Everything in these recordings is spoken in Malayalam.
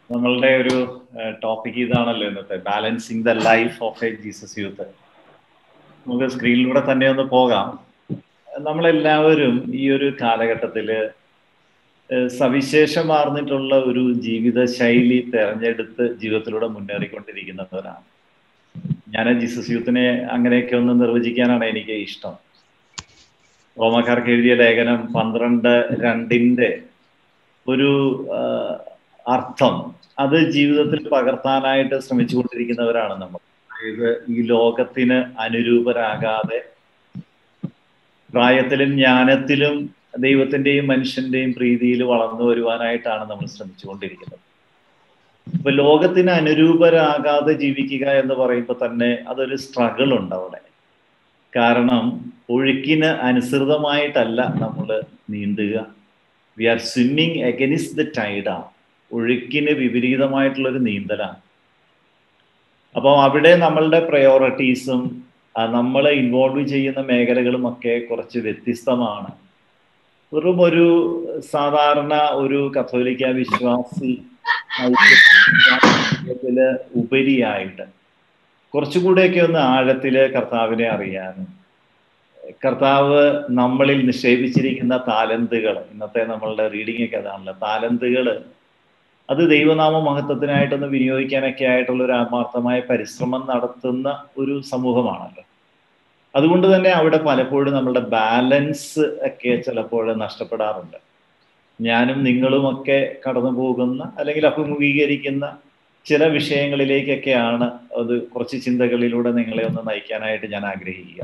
നമ്മളുടെ ഒരു ടോപ്പിക് ഇതാണല്ലോ ഇന്നത്തെ balancing the life of a Jesus youth നമുക്ക് സ്ക്രീനിലൂടെ തന്നെ ഒന്ന് പോകാം നമ്മളെല്ലാവരും ഈ ഒരു കാലഘട്ടത്തിൽ സവിശേഷമാർന്നിട്ടുള്ള ഒരു ജീവിത ശൈലി തെരഞ്ഞെടുത്ത് ജീവിതത്തിലൂടെ മുന്നേറിക്കൊണ്ടിരിക്കുന്നവരാണ് ഞാൻ ജീസസ് യൂത്തിനെ അങ്ങനെയൊക്കെ ഒന്ന് നിർവചിക്കാനാണ് എനിക്ക് ഇഷ്ടം റോമക്കാർക്ക് എഴുതിയ ലേഖനം പന്ത്രണ്ട് രണ്ടിന്റെ ഒരു അർത്ഥം അത് ജീവിതത്തിൽ പകർത്താനായിട്ട് ശ്രമിച്ചുകൊണ്ടിരിക്കുന്നവരാണ് നമ്മൾ അതായത് ഈ ലോകത്തിന് അനുരൂപരാകാതെ പ്രായത്തിലും ജ്ഞാനത്തിലും ദൈവത്തിന്റെയും മനുഷ്യന്റെയും പ്രീതിയിൽ വളർന്നു വരുവാനായിട്ടാണ് നമ്മൾ ശ്രമിച്ചുകൊണ്ടിരിക്കുന്നത് ഇപ്പൊ ലോകത്തിന് അനുരൂപരാകാതെ ജീവിക്കുക എന്ന് പറയുമ്പോൾ തന്നെ അതൊരു സ്ട്രഗിൾ ഉണ്ട് അവിടെ കാരണം ഒഴുക്കിന് അനുസൃതമായിട്ടല്ല നമ്മൾ നീന്തുക we are swimming against the ടൈഡാണ് ഒഴുക്കിന് വിപരീതമായിട്ടുള്ളൊരു നീന്തലാണ് അപ്പോൾ അവിടെ നമ്മളുടെ പ്രയോറിറ്റീസും നമ്മൾ ഇൻവോൾവ് ചെയ്യുന്ന മേഖലകളും ഒക്കെ കുറച്ച് വ്യത്യസ്തമാണ് വെറും ഒരു സാധാരണ ഒരു കത്തോലിക്ക വിശ്വാസി ഉപരിയായിട്ട് കുറച്ചുകൂടെയൊക്കെ ഒന്ന് ആഴത്തില് കർത്താവിനെ അറിയാനും കർത്താവ് നമ്മളിൽ നിക്ഷേപിച്ചിരിക്കുന്ന താലന്തുകൾ ഇന്നത്തെ നമ്മളുടെ റീഡിംഗ് ഒക്കെ അതാണല്ലോ താലന്തുകൾ അത് ദൈവനാമ മഹത്വത്തിനായിട്ടൊന്ന് വിനിയോഗിക്കാനൊക്കെ ആയിട്ടുള്ള ഒരു ആത്മാർത്ഥമായ പരിശ്രമം നടത്തുന്ന ഒരു സമൂഹമാണല്ലോ അതുകൊണ്ട് തന്നെ അവിടെ പലപ്പോഴും നമ്മളുടെ ബാലൻസ് ഒക്കെ ചിലപ്പോൾ നഷ്ടപ്പെടാറുണ്ട് ഞാനും നിങ്ങളുമൊക്കെ കടന്നു പോകുന്ന അല്ലെങ്കിൽ അഭിമുഖീകരിക്കുന്ന ചില വിഷയങ്ങളിലേക്കൊക്കെയാണ് അത് കുറച്ച് ചിന്തകളിലൂടെ നിങ്ങളെ ഒന്ന് നയിക്കാനായിട്ട് ഞാൻ ആഗ്രഹിക്കുക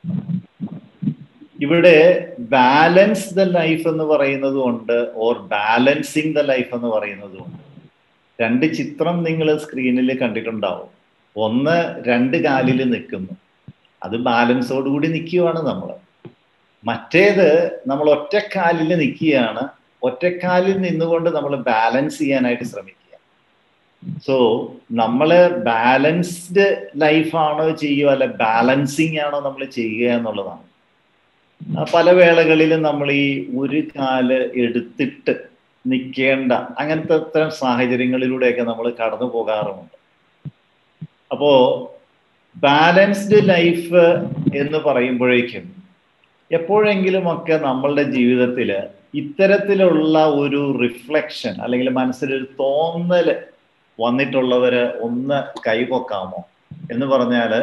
ഇവിടെ ബാലൻസ് ദ ലൈഫ് എന്ന് പറയുന്നത് കൊണ്ട് ഓർ ബാലൻസിങ് ദ ലൈഫ് എന്ന് പറയുന്നത് കൊണ്ട് രണ്ട് ചിത്രം നിങ്ങൾ സ്ക്രീനിൽ കണ്ടിട്ടുണ്ടാവും ഒന്ന് രണ്ട് കാലിൽ നിൽക്കുന്നു അത് ബാലൻസോടുകൂടി നിൽക്കുകയാണ് നമ്മൾ മറ്റേത് നമ്മൾ ഒറ്റക്കാലിൽ നിൽക്കുകയാണ് ഒറ്റക്കാലിൽ നിന്നുകൊണ്ട് നമ്മൾ ബാലൻസ് ചെയ്യാനായിട്ട് ശ്രമിക്കുക സോ നമ്മൾ ബാലൻസ്ഡ് ലൈഫാണോ ചെയ്യുക അല്ലെ ബാലൻസിങ് ആണോ നമ്മൾ ചെയ്യുക എന്നുള്ളതാണ് പല വേളകളിലും നമ്മൾ ഈ ഒരു കാല് എടുത്തിട്ട് നിൽക്കേണ്ട അങ്ങനത്തെ അത്തരം സാഹചര്യങ്ങളിലൂടെയൊക്കെ നമ്മൾ കടന്നു പോകാറുമുണ്ട് അപ്പോ ബാലൻസ്ഡ് ലൈഫ് എന്ന് പറയുമ്പോഴേക്കും എപ്പോഴെങ്കിലും ഒക്കെ നമ്മളുടെ ജീവിതത്തിൽ ഇത്തരത്തിലുള്ള ഒരു റിഫ്ലക്ഷൻ അല്ലെങ്കിൽ മനസ്സിലൊരു തോന്നല് വന്നിട്ടുള്ളവര് ഒന്ന് കൈപൊക്കാമോ എന്ന് പറഞ്ഞാല്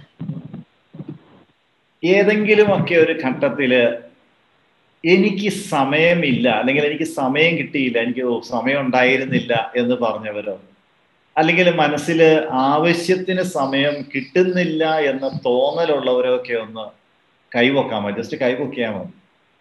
ഏതെങ്കിലുമൊക്കെ ഒരു ഘട്ടത്തില് എനിക്ക് സമയമില്ല അല്ലെങ്കിൽ എനിക്ക് സമയം കിട്ടിയില്ല എനിക്ക് സമയം ഉണ്ടായിരുന്നില്ല എന്ന് പറഞ്ഞവരോ അല്ലെങ്കിൽ മനസ്സിൽ ആവശ്യത്തിന് സമയം കിട്ടുന്നില്ല എന്ന തോന്നലുള്ളവരോ ഒക്കെ ഒന്ന് കൈവക്കാമോ ജസ്റ്റ് കൈവക്കിയാൽ മതി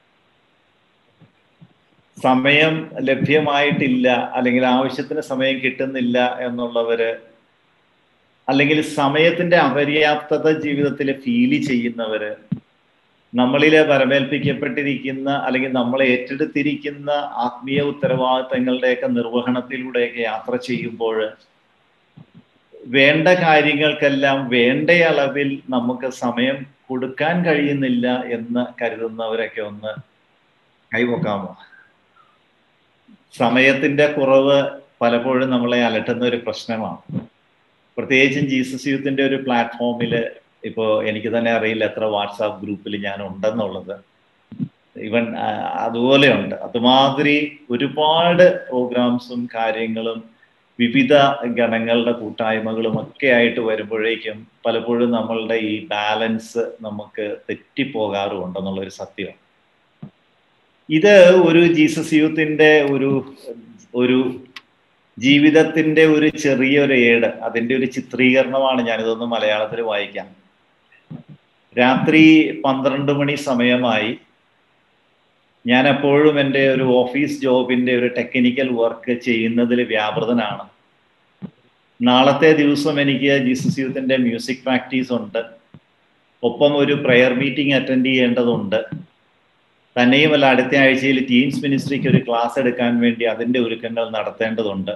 സമയം ലഭ്യമായിട്ടില്ല അല്ലെങ്കിൽ ആവശ്യത്തിന് സമയം കിട്ടുന്നില്ല എന്നുള്ളവര് അല്ലെങ്കിൽ സമയത്തിന്റെ അപര്യാപ്തത ജീവിതത്തിൽ ഫീൽ ചെയ്യുന്നവര് നമ്മളിലെ വരമേൽപ്പിക്കപ്പെട്ടിരിക്കുന്ന അല്ലെങ്കിൽ നമ്മളെ ഏറ്റെടുത്തിരിക്കുന്ന ആത്മീയ ഉത്തരവാദിത്തങ്ങളുടെയൊക്കെ നിർവഹണത്തിലൂടെയൊക്കെ യാത്ര ചെയ്യുമ്പോൾ വേണ്ട കാര്യങ്ങൾക്കെല്ലാം വേണ്ട അളവിൽ നമുക്ക് സമയം കൊടുക്കാൻ കഴിയുന്നില്ല എന്ന് കരുതുന്നവരൊക്കെ ഒന്ന് കൈവക്കാമോ സമയത്തിന്റെ കുറവ് പലപ്പോഴും നമ്മളെ അലട്ടുന്ന ഒരു പ്രശ്നമാണ് പ്രത്യേകിച്ചും ജീസസ് യൂത്തിന്റെ ഒരു പ്ലാറ്റ്ഫോമിൽ ഇപ്പോൾ എനിക്ക് തന്നെ അറിയില്ല എത്ര വാട്സാപ്പ് ഗ്രൂപ്പിൽ ഞാൻ ഉണ്ടെന്നുള്ളത് ഇവൻ അതുപോലെയുണ്ട് അതുമാതിരി ഒരുപാട് പ്രോഗ്രാംസും കാര്യങ്ങളും വിവിധ ഗണങ്ങളുടെ കൂട്ടായ്മകളും ഒക്കെ ആയിട്ട് വരുമ്പോഴേക്കും പലപ്പോഴും നമ്മളുടെ ഈ ബാലൻസ് നമുക്ക് തെറ്റിപ്പോകാറുമുണ്ടെന്നുള്ളൊരു സത്യമാണ് ഇത് ഒരു ജീസസ് യൂത്തിന്റെ ഒരു ഒരു ജീവിതത്തിന്റെ ഒരു ചെറിയൊരു ഏട് അതിന്റെ ഒരു ചിത്രീകരണമാണ് ഞാനിതൊന്ന് മലയാളത്തിൽ വായിക്കാം രാത്രി പന്ത്രണ്ട് മണി സമയമായി ഞാൻ എപ്പോഴും എൻ്റെ ഒരു ഓഫീസ് ജോബിന്റെ ഒരു ടെക്നിക്കൽ വർക്ക് ചെയ്യുന്നതിൽ വ്യാപൃതനാണ് നാളത്തെ ദിവസം എനിക്ക് ജീസസ് യൂത്തിന്റെ മ്യൂസിക് പ്രാക്ടീസ് ഉണ്ട് ഒപ്പം ഒരു പ്രെയർ മീറ്റിംഗ് അറ്റൻഡ് ചെയ്യേണ്ടതുണ്ട് തന്നെയുമല്ല അടുത്ത ആഴ്ചയിൽ ടീംസ് മിനിസ്ട്രിക്ക് ഒരു ക്ലാസ് എടുക്കാൻ വേണ്ടി അതിൻ്റെ ഒരുക്കങ്ങൾ നടത്തേണ്ടതുണ്ട്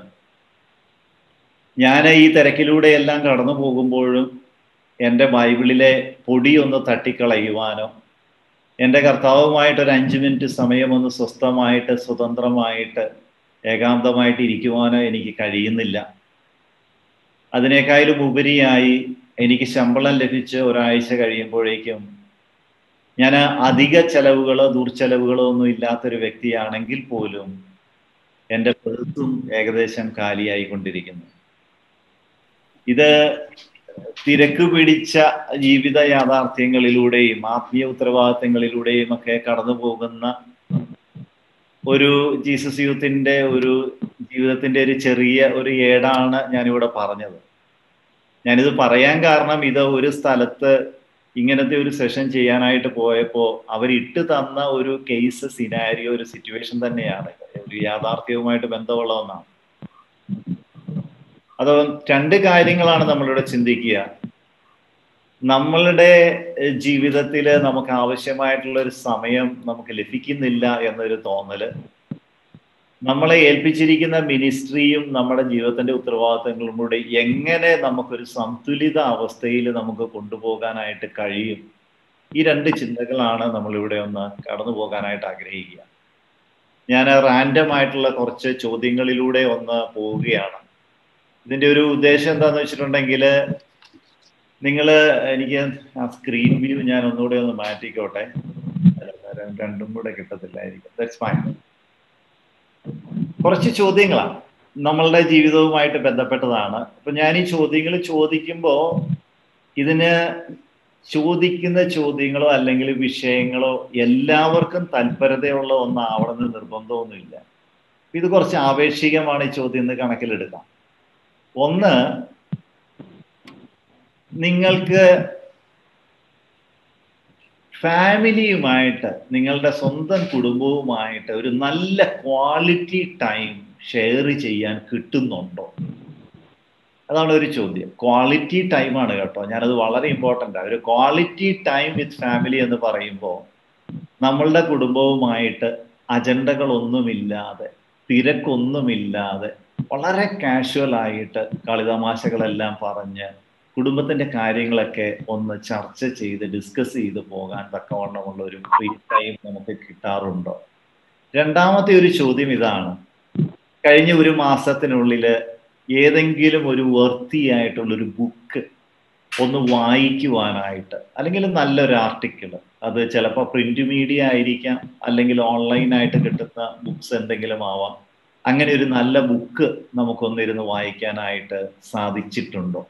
ഞാൻ ഈ തിരക്കിലൂടെയെല്ലാം കടന്നു പോകുമ്പോഴും എൻ്റെ ബൈബിളിലെ പൊടി ഒന്ന് തട്ടിക്കളയുവാനോ എൻ്റെ കർത്താവുമായിട്ട് ഒരു അഞ്ച് മിനിറ്റ് സമയം ഒന്ന് സ്വസ്ഥമായിട്ട് സ്വതന്ത്രമായിട്ട് ഏകാന്തമായിട്ട് ഇരിക്കുവാനോ എനിക്ക് കഴിയുന്നില്ല അതിനേക്കാളും ഉപരിയായി എനിക്ക് ശമ്പളം ലഭിച്ച് ഒരാഴ്ച കഴിയുമ്പോഴേക്കും ഞാൻ അധിക ചെലവുകളോ ദൂർച്ചെലവുകളോ ഒന്നും ഇല്ലാത്തൊരു വ്യക്തിയാണെങ്കിൽ പോലും എൻ്റെ പേഴ്സും ഏകദേശം കാലിയായിക്കൊണ്ടിരിക്കുന്നു ഇത് തിരക്ക് പിടിച്ച ജീവിത യാഥാർത്ഥ്യങ്ങളിലൂടെയും ആത്മീയ ഉത്തരവാദിത്തങ്ങളിലൂടെയും ഒക്കെ കടന്നു പോകുന്ന ഒരു ജീസസ് യൂത്തിന്റെ ഒരു ജീവിതത്തിന്റെ ഒരു ചെറിയ ഒരു ഏടാണ് ഞാനിവിടെ പറഞ്ഞത് ഞാനിത് പറയാൻ കാരണം ഇത് ഒരു സ്ഥലത്ത് ഇങ്ങനത്തെ ഒരു സെഷൻ ചെയ്യാനായിട്ട് പോയപ്പോൾ അവരിട്ട് തന്ന ഒരു കേസ് സിനാരിയോ ഒരു സിറ്റുവേഷൻ തന്നെയാണ് ഒരു യാഥാർത്ഥ്യവുമായിട്ട് ബന്ധമുള്ള ഒന്നാണ് അത് രണ്ട് കാര്യങ്ങളാണ് നമ്മളിവിടെ ചിന്തിക്കുക നമ്മളുടെ ജീവിതത്തിൽ നമുക്ക് ആവശ്യമായിട്ടുള്ള ഒരു സമയം നമുക്ക് ലഭിക്കുന്നില്ല എന്നൊരു തോന്നല് നമ്മളെ ഏൽപ്പിച്ചിരിക്കുന്ന മിനിസ്ട്രിയും നമ്മുടെ ജീവിതത്തിന്റെ ഉത്തരവാദിത്തങ്ങളും കൂടെ എങ്ങനെ നമുക്കൊരു സന്തുലിത അവസ്ഥയിൽ നമുക്ക് കൊണ്ടുപോകാനായിട്ട് കഴിയും ഈ രണ്ട് ചിന്തകളാണ് നമ്മളിവിടെ ഒന്ന് കടന്നു പോകാനായിട്ട് ആഗ്രഹിക്കുക ഞാൻ റാൻഡം ആയിട്ടുള്ള കുറച്ച് ചോദ്യങ്ങളിലൂടെ ഒന്ന് പോവുകയാണ് ഇതിന്റെ ഒരു ഉദ്ദേശം എന്താന്ന് വെച്ചിട്ടുണ്ടെങ്കിൽ നിങ്ങൾ എനിക്ക് ആ സ്ക്രീൻ വ്യൂ ഞാൻ ഒന്നുകൂടെ ഒന്ന് മാറ്റിക്കോട്ടെ രണ്ടും കൂടെ കിട്ടത്തില്ലായിരിക്കും ദാറ്റ്സ് ഫൈൻ കുറച്ച് ചോദ്യങ്ങളാണ് നമ്മളുടെ ജീവിതവുമായിട്ട് ബന്ധപ്പെട്ടതാണ് അപ്പൊ ഞാൻ ഈ ചോദ്യങ്ങൾ ചോദിക്കുമ്പോൾ ഇതിന് ചോദിക്കുന്ന ചോദ്യങ്ങളോ അല്ലെങ്കിൽ വിഷയങ്ങളോ എല്ലാവർക്കും താല്പര്യതയുള്ള ഒന്നാവണമെന്ന് നിർബന്ധമൊന്നുമില്ല ഇത് കുറച്ച് ആവേശികമാണ് ഈ ചോദ്യം എന്ന് കണക്കിലെടുക്കാം ഒന്ന് നിങ്ങൾക്ക് ഫാമിലിയുമായിട്ട് നിങ്ങളുടെ സ്വന്തം കുടുംബവുമായിട്ട് ഒരു നല്ല ക്വാളിറ്റി ടൈം ഷെയർ ചെയ്യാൻ കിട്ടുന്നുണ്ടോ അതാണ് ഒരു ചോദ്യം ക്വാളിറ്റി ടൈമാണ് കേട്ടോ ഞാനത് വളരെ ഇമ്പോർട്ടൻ്റ് ആണ് ഒരു ക്വാളിറ്റി ടൈം വിത്ത് ഫാമിലി എന്ന് പറയുമ്പോൾ നമ്മളുടെ കുടുംബവുമായിട്ട് അജണ്ടകളൊന്നുമില്ലാതെ തിരക്കൊന്നുമില്ലാതെ വളരെ കാഷ്വൽ ആയിട്ട് കളിതമാശകളെല്ലാം പറഞ്ഞ് കുടുംബത്തിന്റെ കാര്യങ്ങളൊക്കെ ഒന്ന് ചർച്ച ചെയ്ത് ഡിസ്കസ് ചെയ്ത് പോകാൻ തക്കവണ്ണമുള്ള ഒരു ഫ്രീ ടൈം നമുക്ക് കിട്ടാറുണ്ടോ രണ്ടാമത്തെ ഒരു ചോദ്യം ഇതാണ് കഴിഞ്ഞ ഒരു മാസത്തിനുള്ളിൽ ഏതെങ്കിലും ഒരു വർത്തി ആയിട്ടുള്ള ഒരു ബുക്ക് ഒന്ന് വായിക്കുവാനായിട്ട് അല്ലെങ്കിൽ നല്ലൊരു ആർട്ടിക്കിൾ അത് ചിലപ്പോൾ പ്രിന്റ് മീഡിയ ആയിരിക്കാം അല്ലെങ്കിൽ ഓൺലൈനായിട്ട് കിട്ടുന്ന ബുക്സ് എന്തെങ്കിലും ആവാം അങ്ങനെ ഒരു നല്ല ബുക്ക് നമുക്കൊന്നിരുന്ന് വായിക്കാനായിട്ട് സാധിച്ചിട്ടുണ്ടോ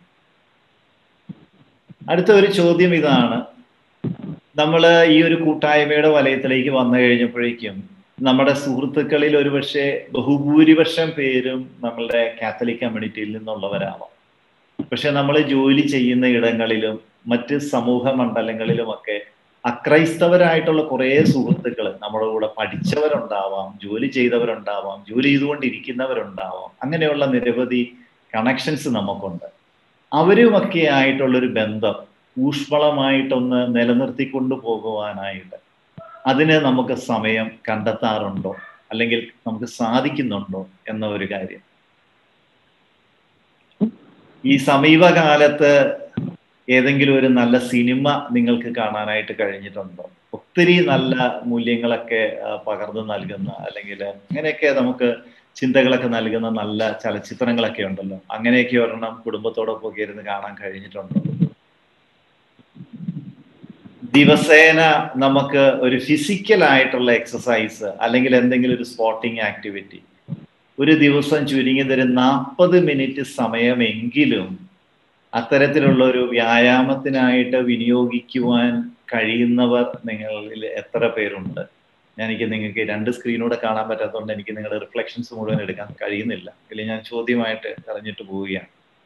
അടുത്ത ഒരു ചോദ്യം ഇതാണ് നമ്മൾ ഈ ഒരു കൂട്ടായ്മയുടെ വലയത്തിലേക്ക് വന്നു കഴിഞ്ഞപ്പോഴേക്കും നമ്മുടെ സുഹൃത്തുക്കളിൽ ഒരുപക്ഷെ ബഹുഭൂരിപക്ഷം പേരും നമ്മളുടെ കാത്തലിക് കമ്മ്യൂണിറ്റിയിൽ നിന്നുള്ളവരാവാം പക്ഷെ നമ്മൾ ജോലി ചെയ്യുന്ന ഇടങ്ങളിലും മറ്റ് സമൂഹ മണ്ഡലങ്ങളിലുമൊക്കെ അക്രൈസ്തവരായിട്ടുള്ള കുറേ സുഹൃത്തുക്കൾ നമ്മുടെ കൂടെ പഠിച്ചവരുണ്ടാവാം ജോലി ചെയ്തവരുണ്ടാവാം ജോലി ചെയ്തുകൊണ്ടിരിക്കുന്നവരുണ്ടാവാം അങ്ങനെയുള്ള നിരവധി കണക്ഷൻസ് നമുക്കുണ്ട് അവരുമൊക്കെ ആയിട്ടുള്ളൊരു ബന്ധം ഊഷ്മളമായിട്ടൊന്ന് നിലനിർത്തിക്കൊണ്ടു പോകുവാനായിട്ട് അതിന് നമുക്ക് സമയം കണ്ടെത്താറുണ്ടോ അല്ലെങ്കിൽ നമുക്ക് സാധിക്കുന്നുണ്ടോ എന്ന ഒരു കാര്യം ഈ സമീപകാലത്ത് ഏതെങ്കിലും ഒരു നല്ല സിനിമ നിങ്ങൾക്ക് കാണാനായിട്ട് കഴിഞ്ഞിട്ടുണ്ടോ ഒത്തിരി നല്ല മൂല്യങ്ങളൊക്കെ പകർന്നു നൽകുന്ന അല്ലെങ്കിൽ അങ്ങനെയൊക്കെ നമുക്ക് ചിന്തകളൊക്കെ നൽകുന്ന നല്ല ചലച്ചിത്രങ്ങളൊക്കെ ഉണ്ടല്ലോ അങ്ങനെയൊക്കെ ഒരെണ്ണം കുടുംബത്തോടൊപ്പം ഇരുന്ന് കാണാൻ കഴിഞ്ഞിട്ടുണ്ടോ ദിവസേന നമുക്ക് ഒരു ഫിസിക്കൽ ആയിട്ടുള്ള എക്സസൈസ് അല്ലെങ്കിൽ എന്തെങ്കിലും ഒരു സ്പോർട്ടിങ് ആക്ടിവിറ്റി ഒരു ദിവസം ചുരുങ്ങിയത് ഒരു നാൽപ്പത് മിനിറ്റ് സമയമെങ്കിലും അത്തരത്തിലുള്ള ഒരു വ്യായാമത്തിനായിട്ട് വിനിയോഗിക്കുവാൻ കഴിയുന്നവർ നിങ്ങളിൽ എത്ര പേരുണ്ട് എനിക്ക് നിങ്ങൾക്ക് രണ്ട് സ്ക്രീനൂടെ കാണാൻ പറ്റാത്തതുകൊണ്ട് എനിക്ക് നിങ്ങളുടെ റിഫ്ലക്ഷൻസ് മുഴുവൻ എടുക്കാൻ കഴിയുന്നില്ല അല്ലെങ്കിൽ ഞാൻ ചോദ്യമായിട്ട് അറിഞ്ഞിട്ട് പോവുകയാണ്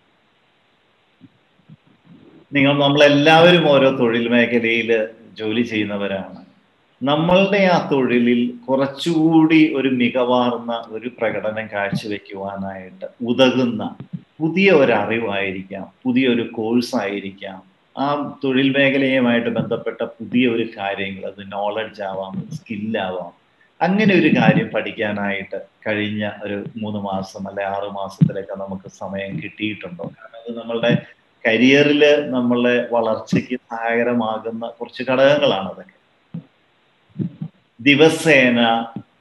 നിങ്ങൾ നമ്മളെല്ലാവരും ഓരോ തൊഴിൽ മേഖലയിൽ ജോലി ചെയ്യുന്നവരാണ് നമ്മളുടെ ആ തൊഴിലിൽ കുറച്ചുകൂടി ഒരു മികവാർന്ന ഒരു പ്രകടനം കാഴ്ചവെക്കുവാനായിട്ട് ഉതകുന്ന പുതിയ ഒരു അറിവായിരിക്കാം പുതിയൊരു കോഴ്സ് ആയിരിക്കാം ആ തൊഴിൽ മേഖലയുമായിട്ട് ബന്ധപ്പെട്ട പുതിയ ഒരു കാര്യങ്ങൾ അത് നോളജ് ആവാം സ്കില്ലാവാം അങ്ങനെ ഒരു കാര്യം പഠിക്കാനായിട്ട് കഴിഞ്ഞ ഒരു മൂന്ന് മാസം അല്ലെ ആറ് മാസത്തിലൊക്കെ നമുക്ക് സമയം കിട്ടിയിട്ടുണ്ടോ കാരണം അത് നമ്മളുടെ കരിയറിൽ നമ്മളെ വളർച്ചയ്ക്ക് സഹായകരമാകുന്ന കുറച്ച് ഘടകങ്ങളാണ് അതൊക്കെ ദിവസേന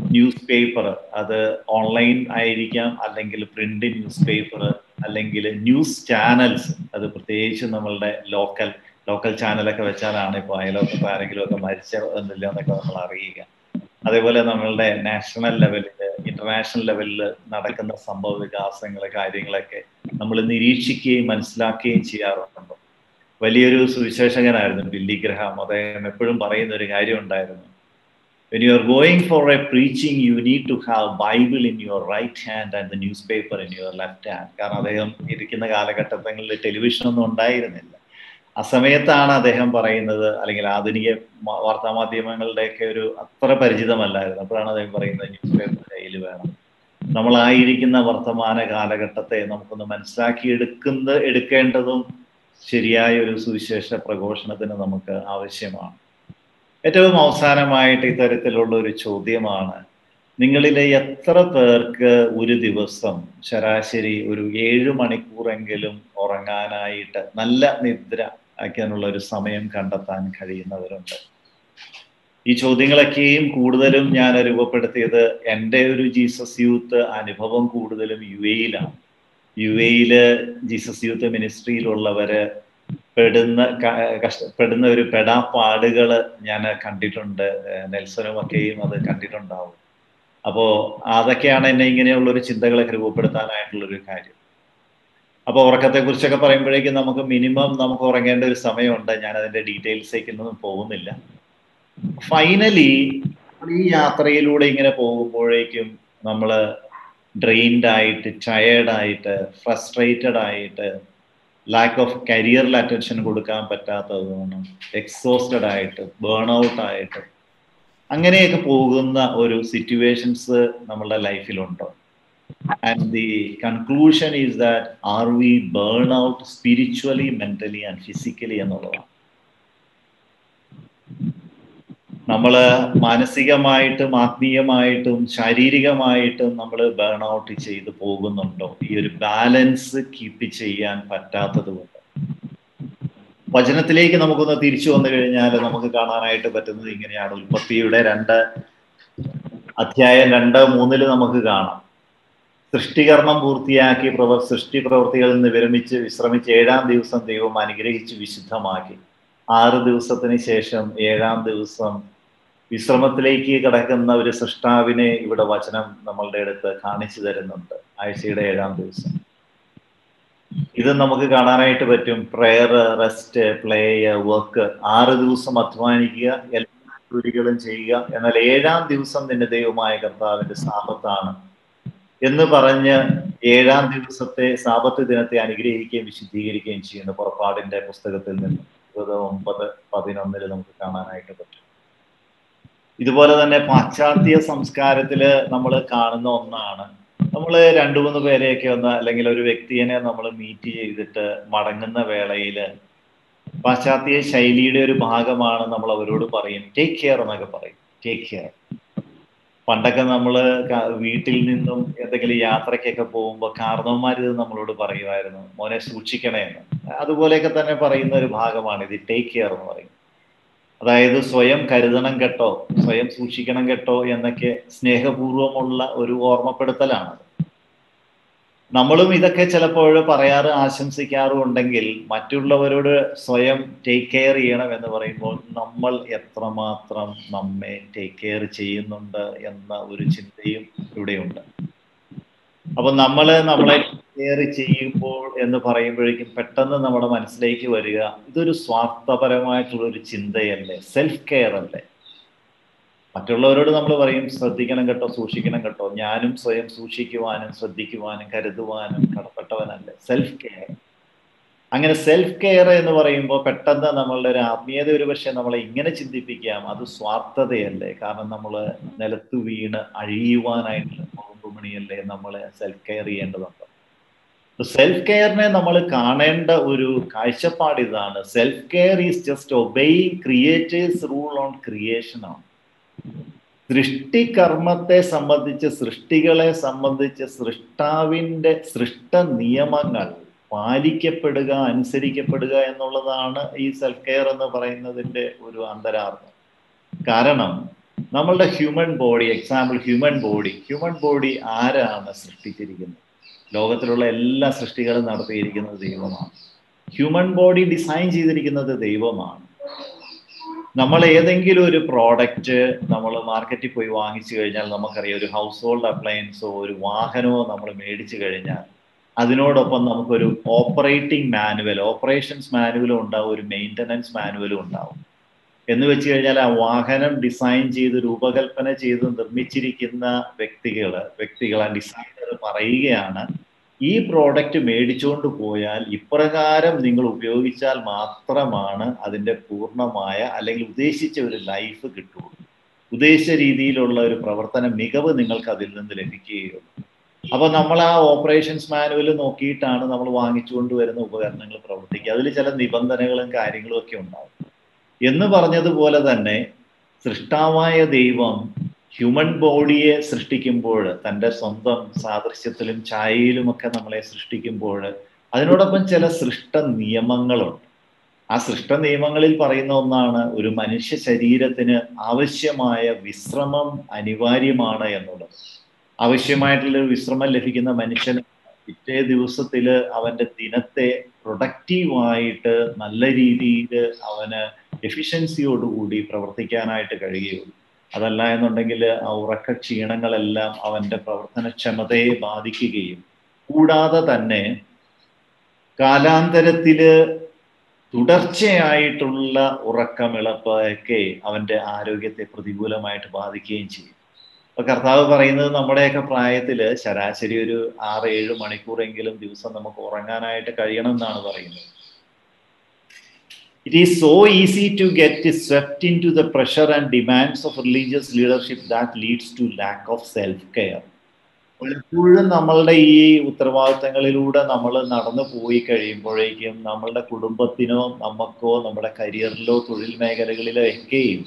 ന്യൂസ് പേപ്പർ അത് ഓൺലൈൻ ആയിരിക്കാം അല്ലെങ്കിൽ പ്രിന്റ് ന്യൂസ് പേപ്പർ അല്ലെങ്കിൽ ന്യൂസ് ചാനൽസ് അത് പ്രത്യേകിച്ച് നമ്മളുടെ ലോക്കൽ ലോക്കൽ ചാനലൊക്കെ വെച്ചാലാണ് ഇപ്പോൾ അയലോക്കത്ത് ആരെങ്കിലും ഒക്കെ മരിച്ച എന്നില്ല എന്നൊക്കെ നമ്മൾ അറിയുക അതേപോലെ നമ്മളുടെ നാഷണൽ ലെവലിൽ ഇന്റർനാഷണൽ ലെവലിൽ നടക്കുന്ന സംഭവ വികാസങ്ങൾ കാര്യങ്ങളൊക്കെ നമ്മൾ നിരീക്ഷിക്കുകയും മനസ്സിലാക്കുകയും ചെയ്യാറുണ്ട് വലിയൊരു സുവിശേഷകനായിരുന്നു ബില്ലി ഗ്രഹാം അദ്ദേഹം എപ്പോഴും പറയുന്ന ഒരു കാര്യം ഉണ്ടായിരുന്നു when you are going for a preaching you need to have bible in your right hand and the newspaper in your left hand കാരണം അദ്ദേഹം ഇരിക്കുന്ന കാലഘട്ടങ്ങളിൽ ടെലിവിഷൻ ഒന്നും ഉണ്ടായിരുന്നില്ല ആ സമയത്താണ് അദ്ദേഹം പറയുന്നത് അല്ലെങ്കിൽ ആധുനിക വാർത്താമാധ്യമങ്ങളുടെയൊക്കെ ഒരു അത്ര പരിചിതമല്ലായിരുന്നു അപ്പോഴാണ് അദ്ദേഹം പറയുന്നത് ന്യൂസ് പേപ്പർ കയ്യിൽ വേണം നമ്മളായിരിക്കുന്ന വർത്തമാന കാലഘട്ടത്തെ നമുക്കൊന്ന് മനസ്സിലാക്കി എടുക്കുന്ന എടുക്കേണ്ടതും ശരിയായ ഒരു സുവിശേഷ പ്രഘോഷണത്തിന് നമുക്ക് ആവശ്യമാണ് ഏറ്റവും അവസാനമായിട്ട് ഇത്തരത്തിലുള്ള ഒരു ചോദ്യമാണ് നിങ്ങളിലെ എത്ര പേർക്ക് ഒരു ദിവസം ശരാശരി ഒരു ഏഴ് മണിക്കൂറെങ്കിലും ഉറങ്ങാനായിട്ട് നല്ല നിദ്ര ആക്കാനുള്ള ഒരു സമയം കണ്ടെത്താൻ കഴിയുന്നവരുണ്ട് ഈ ചോദ്യങ്ങളൊക്കെയും കൂടുതലും ഞാൻ രൂപപ്പെടുത്തിയത് എൻ്റെ ഒരു ജീസസ് യൂത്ത് അനുഭവം കൂടുതലും യു എയിലാണ് യു എയില് ജീസസ് യൂത്ത് മിനിസ്ട്രിയിലുള്ളവര് പെടുന്ന കഷ്ടപ്പെടുന്ന ഒരു പെടാപ്പാടുകൾ ഞാൻ കണ്ടിട്ടുണ്ട് നെൽസനും ഒക്കെയും അത് കണ്ടിട്ടുണ്ടാവും അപ്പോൾ അതൊക്കെയാണ് എന്നെ ഇങ്ങനെയുള്ള ഒരു ചിന്തകളൊക്കെ രൂപപ്പെടുത്താനായിട്ടുള്ള ഒരു കാര്യം അപ്പോൾ ഉറക്കത്തെ കുറിച്ചൊക്കെ പറയുമ്പോഴേക്കും നമുക്ക് മിനിമം നമുക്ക് ഉറങ്ങേണ്ട ഒരു സമയമുണ്ട് ഞാൻ അതിന്റെ ഡീറ്റെയിൽസേക്കൊന്നും പോകുന്നില്ല ഫൈനലി ഈ യാത്രയിലൂടെ ഇങ്ങനെ പോകുമ്പോഴേക്കും നമ്മൾ ഡ്രെയിൻഡ് ആയിട്ട് ടയേർഡ് ആയിട്ട് ഫ്രസ്ട്രേറ്റഡ് ആയിട്ട് ലാക്ക് ഓഫ് കരിയറിൽ അറ്റൻഷൻ കൊടുക്കാൻ പറ്റാത്തതുകൊണ്ട് എക്സോസ്റ്റഡ് ആയിട്ട് ബേൺ ഔട്ട് ആയിട്ട് അങ്ങനെയൊക്കെ പോകുന്ന ഒരു സിറ്റുവേഷൻസ് നമ്മളുടെ ലൈഫിലുണ്ടോ and the conclusion is that are we burn out spiritually mentally and physically എന്നുള്ളതാണ് നമ്മൾ മാനസികമായിട്ടും ആത്മീയമായിട്ടും ശാരീരികമായിട്ടും നമ്മൾ ബേൺ ഔട്ട് ചെയ്ത് പോകുന്നുണ്ടോ ഈ ഒരു ബാലൻസ് കീപ്പ് ചെയ്യാൻ പറ്റാത്തത് കൊണ്ട് വചനത്തിലേക്ക് നമുക്കൊന്ന് തിരിച്ചു വന്നു കഴിഞ്ഞാൽ നമുക്ക് കാണാനായിട്ട് പറ്റുന്നത് ഇങ്ങനെയാണ് ഉൽപ്പത്തിയുടെ രണ്ട് അധ്യായം രണ്ട് മൂന്നില് നമുക്ക് കാണാം സൃഷ്ടികർമ്മം പൂർത്തിയാക്കി പ്രവ സൃഷ്ടി പ്രവൃത്തികളിൽ നിന്ന് വിരമിച്ച് വിശ്രമിച്ച് ഏഴാം ദിവസം ദൈവം അനുഗ്രഹിച്ച് വിശുദ്ധമാക്കി ആറ് ദിവസത്തിന് ശേഷം ഏഴാം ദിവസം വിശ്രമത്തിലേക്ക് കിടക്കുന്ന ഒരു സൃഷ്ടാവിനെ ഇവിടെ വചനം നമ്മളുടെ അടുത്ത് കാണിച്ചു തരുന്നുണ്ട് ആഴ്ചയുടെ ഏഴാം ദിവസം ഇത് നമുക്ക് കാണാനായിട്ട് പറ്റും പ്രെയർ റെസ്റ്റ് പ്ലേ വർക്ക് ആറ് ദിവസം അധ്വാനിക്കുക എല്ലാ ജോലികളും ചെയ്യുക എന്നാൽ ഏഴാം ദിവസം നിന്റെ ദൈവമായ കർത്താവിന്റെ സാപത്താണ് എന്ന് പറഞ്ഞ് ഏഴാം ദിവസത്തെ സാപത്ത് ദിനത്തെ അനുഗ്രഹിക്കുകയും വിശുദ്ധീകരിക്കുകയും ചെയ്യുന്ന പുറപ്പാടിന്റെ പുസ്തകത്തിൽ നിന്ന് ഇരുപത് ഒമ്പത് പതിനൊന്നില് നമുക്ക് കാണാനായിട്ട് പറ്റും ഇതുപോലെ തന്നെ പാശ്ചാത്യ സംസ്കാരത്തില് നമ്മൾ കാണുന്ന ഒന്നാണ് നമ്മൾ രണ്ടു മൂന്ന് പേരെയൊക്കെ ഒന്ന് അല്ലെങ്കിൽ ഒരു വ്യക്തിയെ നമ്മൾ മീറ്റ് ചെയ്തിട്ട് മടങ്ങുന്ന വേളയില് പാശ്ചാത്യ ശൈലിയുടെ ഒരു ഭാഗമാണ് നമ്മൾ അവരോട് പറയും ടേക്ക് കെയർ എന്നൊക്കെ പറയും ടേക്ക് കെയർ പണ്ടൊക്കെ നമ്മൾ വീട്ടിൽ നിന്നും എന്തെങ്കിലും യാത്രയ്ക്കൊക്കെ പോകുമ്പോൾ കാർന്നവന്മാർ ഇത് നമ്മളോട് പറയുമായിരുന്നു മോനെ സൂക്ഷിക്കണേ എന്ന് അതുപോലെയൊക്കെ തന്നെ പറയുന്ന ഒരു ഭാഗമാണ് ഇത് ടേക്ക് കെയർ എന്ന് പറയും അതായത് സ്വയം കരുതണം കേട്ടോ സ്വയം സൂക്ഷിക്കണം കേട്ടോ എന്നൊക്കെ സ്നേഹപൂർവമുള്ള ഒരു ഓർമ്മപ്പെടുത്തലാണ് നമ്മളും ഇതൊക്കെ ചിലപ്പോൾ പറയാറ് ആശംസിക്കാറും ഉണ്ടെങ്കിൽ മറ്റുള്ളവരോട് സ്വയം ടേക്ക് കെയർ ചെയ്യണം എന്ന് പറയുമ്പോൾ നമ്മൾ എത്രമാത്രം നമ്മെ ടേക്ക് കെയർ ചെയ്യുന്നുണ്ട് എന്ന ഒരു ചിന്തയും ഇവിടെയുണ്ട് അപ്പൊ നമ്മൾ നമ്മളെ കെയർ ചെയ്യുമ്പോൾ എന്ന് പറയുമ്പോഴേക്കും പെട്ടെന്ന് നമ്മുടെ മനസ്സിലേക്ക് വരിക ഇതൊരു സ്വാർത്ഥപരമായിട്ടുള്ള ഒരു ചിന്തയല്ലേ സെൽഫ് കെയർ അല്ലേ മറ്റുള്ളവരോട് നമ്മൾ പറയും ശ്രദ്ധിക്കണം കേട്ടോ സൂക്ഷിക്കണം കേട്ടോ ഞാനും സ്വയം സൂക്ഷിക്കുവാനും ശ്രദ്ധിക്കുവാനും കരുതുവാനും കടപ്പെട്ടവനല്ലേ സെൽഫ് കെയർ അങ്ങനെ സെൽഫ് കെയർ എന്ന് പറയുമ്പോൾ പെട്ടെന്ന് നമ്മളുടെ ഒരു ആത്മീയത ഒരു പക്ഷേ നമ്മളെ ഇങ്ങനെ ചിന്തിപ്പിക്കാം അത് സ്വാർത്ഥതയല്ലേ കാരണം നമ്മൾ നിലത്ത് വീണ് അഴിയുവാനായിട്ട് മണിയല്ലേ നമ്മൾ സെൽഫ് കെയർ ചെയ്യേണ്ടതുണ്ട് സെൽഫ് കെയറിനെ നമ്മൾ കാണേണ്ട ഒരു കാഴ്ചപ്പാട് ഇതാണ് self care is just obeying creator's rule on creation ആണ് സൃഷ്ടികർമ്മത്തെ സംബന്ധിച്ച് സൃഷ്ടികളെ സംബന്ധിച്ച് സൃഷ്ടാവിൻ്റെ സൃഷ്ട നിയമങ്ങൾ പാലിക്കപ്പെടുക അനുസരിക്കപ്പെടുക എന്നുള്ളതാണ് ഈ സെൽഫ് കെയർ എന്ന് പറയുന്നതിൻ്റെ ഒരു അന്തരാർത്ഥം കാരണം നമ്മളുടെ human body example human body human body ആരാണ് സൃഷ്ടിച്ചിരിക്കുന്നത് ലോകത്തിലുള്ള എല്ലാ സൃഷ്ടികളും നടത്തിയിരിക്കുന്നത് ദൈവമാണ് ഹ്യൂമൻ ബോഡി ഡിസൈൻ ചെയ്തിരിക്കുന്നത് ദൈവമാണ് നമ്മൾ ഏതെങ്കിലും ഒരു പ്രോഡക്റ്റ് നമ്മൾ മാർക്കറ്റിൽ പോയി വാങ്ങിച്ചു കഴിഞ്ഞാൽ നമുക്കറിയാം ഒരു ഹൗസ് ഹോൾഡ് അപ്ലയൻസോ ഒരു വാഹനമോ നമ്മൾ മേടിച്ചു കഴിഞ്ഞാൽ അതിനോടൊപ്പം നമുക്കൊരു ഓപ്പറേറ്റിംഗ് മാനുവൽ ഓപ്പറേഷൻസ് മാനുവലും ഉണ്ടാവും ഒരു മെയിൻ്റനൻസ് മാനുവലും ഉണ്ടാവും എന്ന് വെച്ച് കഴിഞ്ഞാൽ ആ വാഹനം ഡിസൈൻ ചെയ്ത് രൂപകൽപ്പന ചെയ്ത് നിർമ്മിച്ചിരിക്കുന്ന വ്യക്തികൾ വ്യക്തികൾ ആ ഡിസൈനർ പറയുകയാണ് ഈ പ്രോഡക്റ്റ് മേടിച്ചുകൊണ്ട് പോയാൽ ഇപ്രകാരം നിങ്ങൾ ഉപയോഗിച്ചാൽ മാത്രമാണ് അതിൻ്റെ പൂർണ്ണമായ അല്ലെങ്കിൽ ഉദ്ദേശിച്ച ഒരു ലൈഫ് കിട്ടുള്ളൂ ഉദ്ദേശിച്ച രീതിയിലുള്ള ഒരു പ്രവർത്തന മികവ് നിങ്ങൾക്ക് അതിൽ നിന്ന് ലഭിക്കുകയുള്ളൂ അപ്പോൾ നമ്മൾ ആ ഓപ്പറേഷൻസ് മാനുവൽ നോക്കിയിട്ടാണ് നമ്മൾ വാങ്ങിച്ചുകൊണ്ട് വരുന്ന ഉപകരണങ്ങൾ പ്രവർത്തിക്കുക അതിൽ ചില നിബന്ധനകളും കാര്യങ്ങളും ഒക്കെ ഉണ്ടാവും എന്ന് പറഞ്ഞതുപോലെ തന്നെ സൃഷ്ടാവായ ദൈവം ഹ്യൂമൻ ബോഡിയെ സൃഷ്ടിക്കുമ്പോൾ തൻ്റെ സ്വന്തം സാദൃശ്യത്തിലും ഛായയിലുമൊക്കെ നമ്മളെ സൃഷ്ടിക്കുമ്പോൾ അതിനോടൊപ്പം ചില സൃഷ്ട നിയമങ്ങളുണ്ട് ആ സൃഷ്ട നിയമങ്ങളിൽ പറയുന്ന ഒന്നാണ് ഒരു മനുഷ്യ ശരീരത്തിന് ആവശ്യമായ വിശ്രമം അനിവാര്യമാണ് എന്നുള്ളത് ആവശ്യമായിട്ടുള്ള ഒരു വിശ്രമം ലഭിക്കുന്ന മനുഷ്യന് പിറ്റേ ദിവസത്തിൽ അവൻ്റെ ദിനത്തെ പ്രൊഡക്റ്റീവായിട്ട് നല്ല രീതിയിൽ അവന് എഫിഷ്യൻസിയോടുകൂടി പ്രവർത്തിക്കാനായിട്ട് കഴിയുകയുള്ളൂ അതല്ല എന്നുണ്ടെങ്കിൽ ആ ഉറക്ക ക്ഷീണങ്ങളെല്ലാം അവൻ്റെ പ്രവർത്തനക്ഷമതയെ ബാധിക്കുകയും കൂടാതെ തന്നെ കാലാന്തരത്തില് തുടർച്ചയായിട്ടുള്ള ഉറക്കമിളപ്പൊക്കെ അവൻ്റെ ആരോഗ്യത്തെ പ്രതികൂലമായിട്ട് ബാധിക്കുകയും ചെയ്യും അപ്പൊ കർത്താവ് പറയുന്നത് നമ്മുടെയൊക്കെ പ്രായത്തില് ശരാശരി ഒരു ആറ് ഏഴ് മണിക്കൂറെങ്കിലും ദിവസം നമുക്ക് ഉറങ്ങാനായിട്ട് കഴിയണം എന്നാണ് പറയുന്നത് It is so easy to get swept into the pressure and demands of religious leadership that leads to lack of self-care. പലപ്പോഴും നമ്മളുടെ ഈ ഉത്തരവാദിത്തങ്ങളിലൂടെ നമ്മൾ നടന്നു പോയി കഴിയുമ്പോഴേക്കും നമ്മളുടെ കുടുംബത്തിനോ നമുക്കോ നമ്മുടെ കരിയറിലോ തൊഴിൽ മേഖലകളിലോ ഒക്കെയും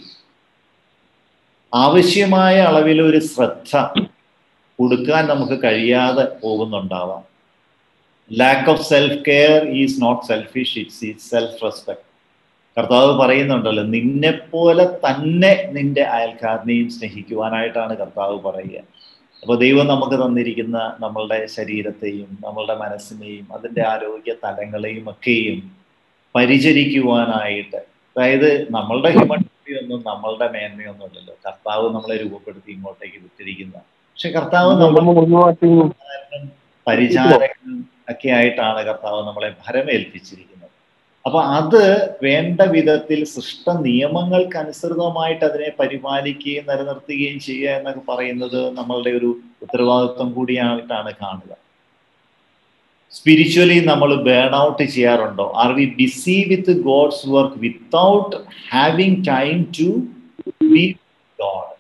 ആവശ്യമായ അളവിൽ ഒരു ശ്രദ്ധ കൊടുക്കാൻ നമുക്ക് കഴിയാതെ പോകുന്നുണ്ടാവാം lack of self care is not selfish it's is self respect കർത്താവ് പറയുന്നുണ്ടല്ലോ നിന്നെപ്പോലെ തന്നെ നിന്റെ അയൽക്കാരനെയും സ്നേഹിക്കുവാനായിട്ടാണ് കർത്താവ് പറയുക അപ്പോൾ ദൈവം നമുക്ക് തന്നിരിക്കുന്ന നമ്മളുടെ ശരീരത്തെയും നമ്മളുടെ മനസ്സിനെയും അതിൻ്റെ ആരോഗ്യ തലങ്ങളെയും ഒക്കെയും പരിചരിക്കുവാനായിട്ട് അതായത് നമ്മളുടെ ഹ്യൂമൻ ഒന്നും നമ്മളുടെ മേന്മയൊന്നുമല്ലല്ലോ കർത്താവ് നമ്മളെ രൂപപ്പെടുത്തി ഇങ്ങോട്ടേക്ക് വിട്ടിരിക്കുന്ന പക്ഷെ കർത്താവ് നമ്മൾ പരിചാരകനും ഒക്കെ ആയിട്ടാണ് കർത്താവ് നമ്മളെ ഭരമേൽപ്പിച്ചിരിക്കുന്നത് അപ്പൊ അത് വേണ്ട വിധത്തിൽ സൃഷ്ട നിയമങ്ങൾക്കനുസൃതമായിട്ട് അതിനെ പരിപാലിക്കുകയും നിലനിർത്തുകയും ചെയ്യുക എന്നൊക്കെ പറയുന്നത് നമ്മളുടെ ഒരു ഉത്തരവാദിത്വം കൂടിയായിട്ടാണ് കാണുക സ്പിരിച്വലി നമ്മൾ ബേൺ ഔട്ട് ചെയ്യാറുണ്ടോ are we busy with God's work without having time to be God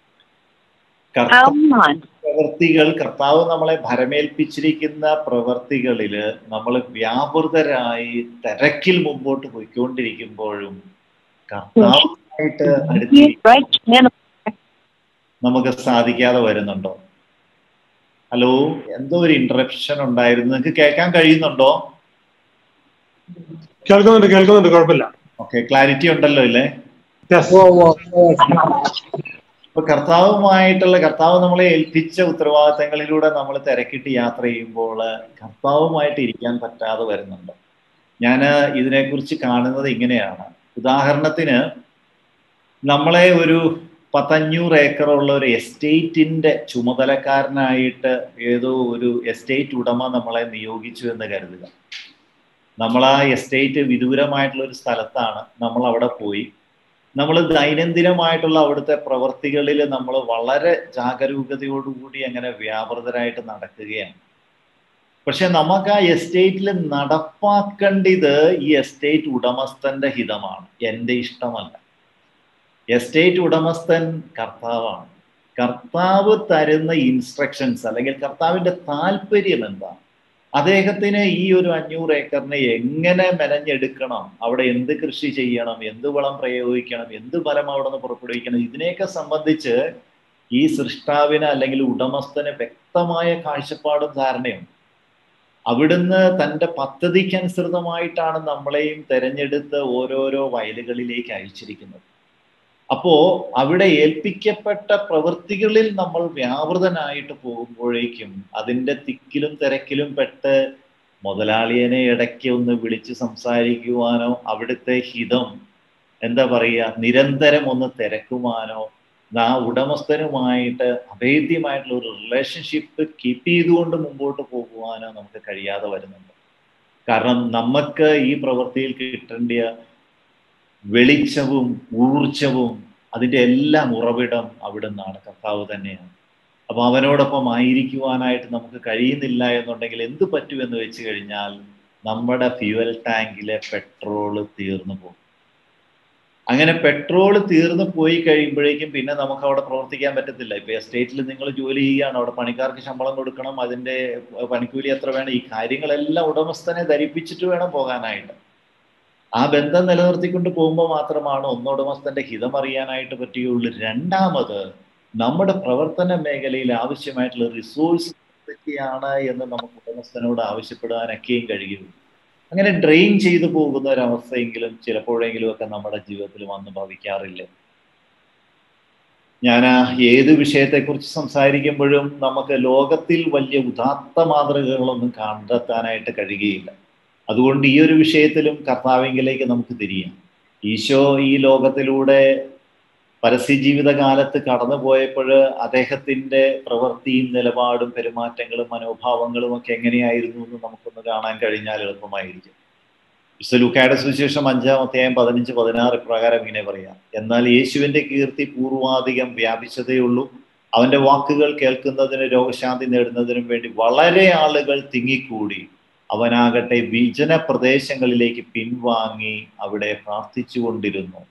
പ്രവൃത്തികൾ കർത്താവ് നമ്മളെ ഭരമേൽപ്പിച്ചിരിക്കുന്ന പ്രവൃത്തികളില് നമ്മൾ വ്യാപൃതരായി തിരക്കിൽ മുമ്പോട്ട് പോയിക്കൊണ്ടിരിക്കുമ്പോഴും കർത്താവായിട്ട് അടുത്ത് നമുക്ക് സാധിക്കാതെ വരുന്നുണ്ടോ ഹലോ എന്തോ ഒരു ഇന്ററപ്ഷൻ ഉണ്ടായിരുന്നു നിങ്ങൾക്ക് കേൾക്കാൻ കഴിയുന്നുണ്ടോ കേൾക്കുന്നുണ്ട് കേൾക്കുന്നുണ്ട് കുഴപ്പമില്ല ഓക്കെ ക്ലാരിറ്റി ഉണ്ടല്ലോ ഇല്ലേ അപ്പൊ കർത്താവുമായിട്ടുള്ള കർത്താവ് നമ്മളെ ഏൽപ്പിച്ച ഉത്തരവാദിത്തങ്ങളിലൂടെ നമ്മൾ തിരക്കിട്ട് യാത്ര ചെയ്യുമ്പോൾ കർത്താവുമായിട്ട് ഇരിക്കാൻ പറ്റാതെ വരുന്നുണ്ട് ഞാൻ ഇതിനെക്കുറിച്ച് കാണുന്നത് ഇങ്ങനെയാണ് ഉദാഹരണത്തിന് നമ്മളെ ഒരു പത്തഞ്ഞൂറ് ഏക്കറുള്ള ഒരു എസ്റ്റേറ്റിന്റെ ചുമതലക്കാരനായിട്ട് ഏതോ ഒരു എസ്റ്റേറ്റ് ഉടമ നമ്മളെ നിയോഗിച്ചു എന്ന് കരുതുക നമ്മൾ ആ എസ്റ്റേറ്റ് വിദൂരമായിട്ടുള്ള ഒരു സ്ഥലത്താണ് നമ്മൾ അവിടെ പോയി നമ്മൾ ദൈനംദിനമായിട്ടുള്ള അവിടുത്തെ പ്രവർത്തികളിൽ നമ്മൾ വളരെ ജാഗരൂകതയോടുകൂടി അങ്ങനെ വ്യാപൃതരായിട്ട് നടക്കുകയാണ് പക്ഷെ നമുക്ക് ആ എസ്റ്റേറ്റിൽ നടപ്പാക്കേണ്ടത് ഈ എസ്റ്റേറ്റ് ഉടമസ്ഥന്റെ ഹിതമാണ് എൻ്റെ ഇഷ്ടമല്ല എസ്റ്റേറ്റ് ഉടമസ്ഥൻ കർത്താവാണ് കർത്താവ് തരുന്ന ഇൻസ്ട്രക്ഷൻസ് അല്ലെങ്കിൽ കർത്താവിന്റെ താല്പര്യം എന്താണ് അദ്ദേഹത്തിന് ഈ ഒരു അഞ്ഞൂറ് ഏക്കറിനെ എങ്ങനെ മെനഞ്ഞെടുക്കണം അവിടെ എന്ത് കൃഷി ചെയ്യണം എന്ത് വളം പ്രയോഗിക്കണം എന്ത് ഫലം അവിടെ നിന്ന് പുറപ്പെടുവിക്കണം ഇതിനെയൊക്കെ സംബന്ധിച്ച് ഈ സൃഷ്ടാവിന് അല്ലെങ്കിൽ ഉടമസ്ഥന് വ്യക്തമായ കാഴ്ചപ്പാടും ധാരണയുണ്ട് അവിടുന്ന് തൻ്റെ പദ്ധതിക്കനുസൃതമായിട്ടാണ് നമ്മളെയും തെരഞ്ഞെടുത്ത് ഓരോരോ വയലുകളിലേക്ക് അയച്ചിരിക്കുന്നത് അപ്പോ അവിടെ ഏൽപ്പിക്കപ്പെട്ട പ്രവൃത്തികളിൽ നമ്മൾ വ്യാപൃതനായിട്ട് പോകുമ്പോഴേക്കും അതിൻ്റെ തിക്കിലും തിരക്കിലും പെട്ട് മുതലാളിയനെ ഇടയ്ക്ക് ഒന്ന് വിളിച്ച് സംസാരിക്കുവാനോ അവിടുത്തെ ഹിതം എന്താ പറയുക നിരന്തരം ഒന്ന് തിരക്കുവാനോ ആ ഉടമസ്ഥനുമായിട്ട് അഭേദ്യമായിട്ടുള്ള ഒരു റിലേഷൻഷിപ്പ് കീപ്പ് ചെയ്തുകൊണ്ട് മുമ്പോട്ട് പോകുവാനോ നമുക്ക് കഴിയാതെ വരുന്നുണ്ട് കാരണം നമുക്ക് ഈ പ്രവൃത്തിയിൽ കിട്ടേണ്ട വെളിച്ചവും ഊർജവും അതിൻ്റെ എല്ലാം ഉറവിടം അവിടെ നിന്നാണ് കർത്താവ് തന്നെയാണ് അപ്പൊ അവനോടൊപ്പം ആയിരിക്കുവാനായിട്ട് നമുക്ക് കഴിയുന്നില്ല എന്നുണ്ടെങ്കിൽ എന്ത് പറ്റുമെന്ന് വെച്ച് കഴിഞ്ഞാൽ നമ്മുടെ ഫ്യൂവൽ ടാങ്കിലെ പെട്രോള് തീർന്നു പോകും അങ്ങനെ പെട്രോൾ തീർന്നു പോയി കഴിയുമ്പോഴേക്കും പിന്നെ നമുക്ക് അവിടെ പ്രവർത്തിക്കാൻ പറ്റത്തില്ല ഇപ്പൊ എസ്റ്റേറ്റിൽ നിങ്ങൾ ജോലി ചെയ്യുകയാണ് അവിടെ പണിക്കാർക്ക് ശമ്പളം കൊടുക്കണം അതിന്റെ പണിക്കൂലി എത്ര വേണം ഈ കാര്യങ്ങളെല്ലാം ഉടമസ്ഥനെ ധരിപ്പിച്ചിട്ട് വേണം പോകാനായിട്ട് ആ ബന്ധം നിലനിർത്തിക്കൊണ്ട് പോകുമ്പോൾ മാത്രമാണ് ഒന്ന് ഉടമസ്ഥന്റെ ഹിതം അറിയാനായിട്ട് പറ്റുകയുള്ളൂ രണ്ടാമത് നമ്മുടെ പ്രവർത്തന മേഖലയിൽ ആവശ്യമായിട്ടുള്ള റിസോഴ്സ് എന്തൊക്കെയാണ് എന്ന് നമുക്ക് ഉടമസ്ഥനോട് ആവശ്യപ്പെടാനൊക്കെയും കഴിയുള്ളൂ അങ്ങനെ ഡ്രെയിൻ ചെയ്തു പോകുന്ന ഒരവസ്ഥയെങ്കിലും ചിലപ്പോഴെങ്കിലും ഒക്കെ നമ്മുടെ ജീവിതത്തിൽ വന്ന് ഭവിക്കാറില്ല ഞാൻ ഏത് വിഷയത്തെക്കുറിച്ച് സംസാരിക്കുമ്പോഴും നമുക്ക് ലോകത്തിൽ വലിയ ഉദാത്ത മാതൃകകളൊന്നും കണ്ടെത്താനായിട്ട് കഴിയുകയില്ല അതുകൊണ്ട് ഈ ഒരു വിഷയത്തിലും കർത്താവിങ്കിലേക്ക് നമുക്ക് തിരിയാം ഈശോ ഈ ലോകത്തിലൂടെ പരസ്യ ജീവിതകാലത്ത് കടന്നു പോയപ്പോൾ അദ്ദേഹത്തിന്റെ പ്രവൃത്തിയും നിലപാടും പെരുമാറ്റങ്ങളും മനോഭാവങ്ങളും ഒക്കെ എങ്ങനെയായിരുന്നു എന്ന് നമുക്കൊന്ന് കാണാൻ കഴിഞ്ഞാൽ എളുപ്പമായിരിക്കും ലൂക്കായുടെ സുവിശേഷം അഞ്ചാം അധ്യായം പതിനഞ്ച് പതിനാറ് പ്രകാരം ഇങ്ങനെ പറയാം എന്നാൽ യേശുവിന്റെ കീർത്തി പൂർവാധികം വ്യാപിച്ചതേയുള്ളൂ അവന്റെ വാക്കുകൾ കേൾക്കുന്നതിന് രോഗശാന്തി നേടുന്നതിനും വേണ്ടി വളരെ ആളുകൾ തിങ്ങിക്കൂടി അവനാകട്ടെ വിജന പ്രദേശങ്ങളിലേക്ക് പിൻവാങ്ങി അവിടെ പ്രാർത്ഥിച്ചുകൊണ്ടിരുന്നു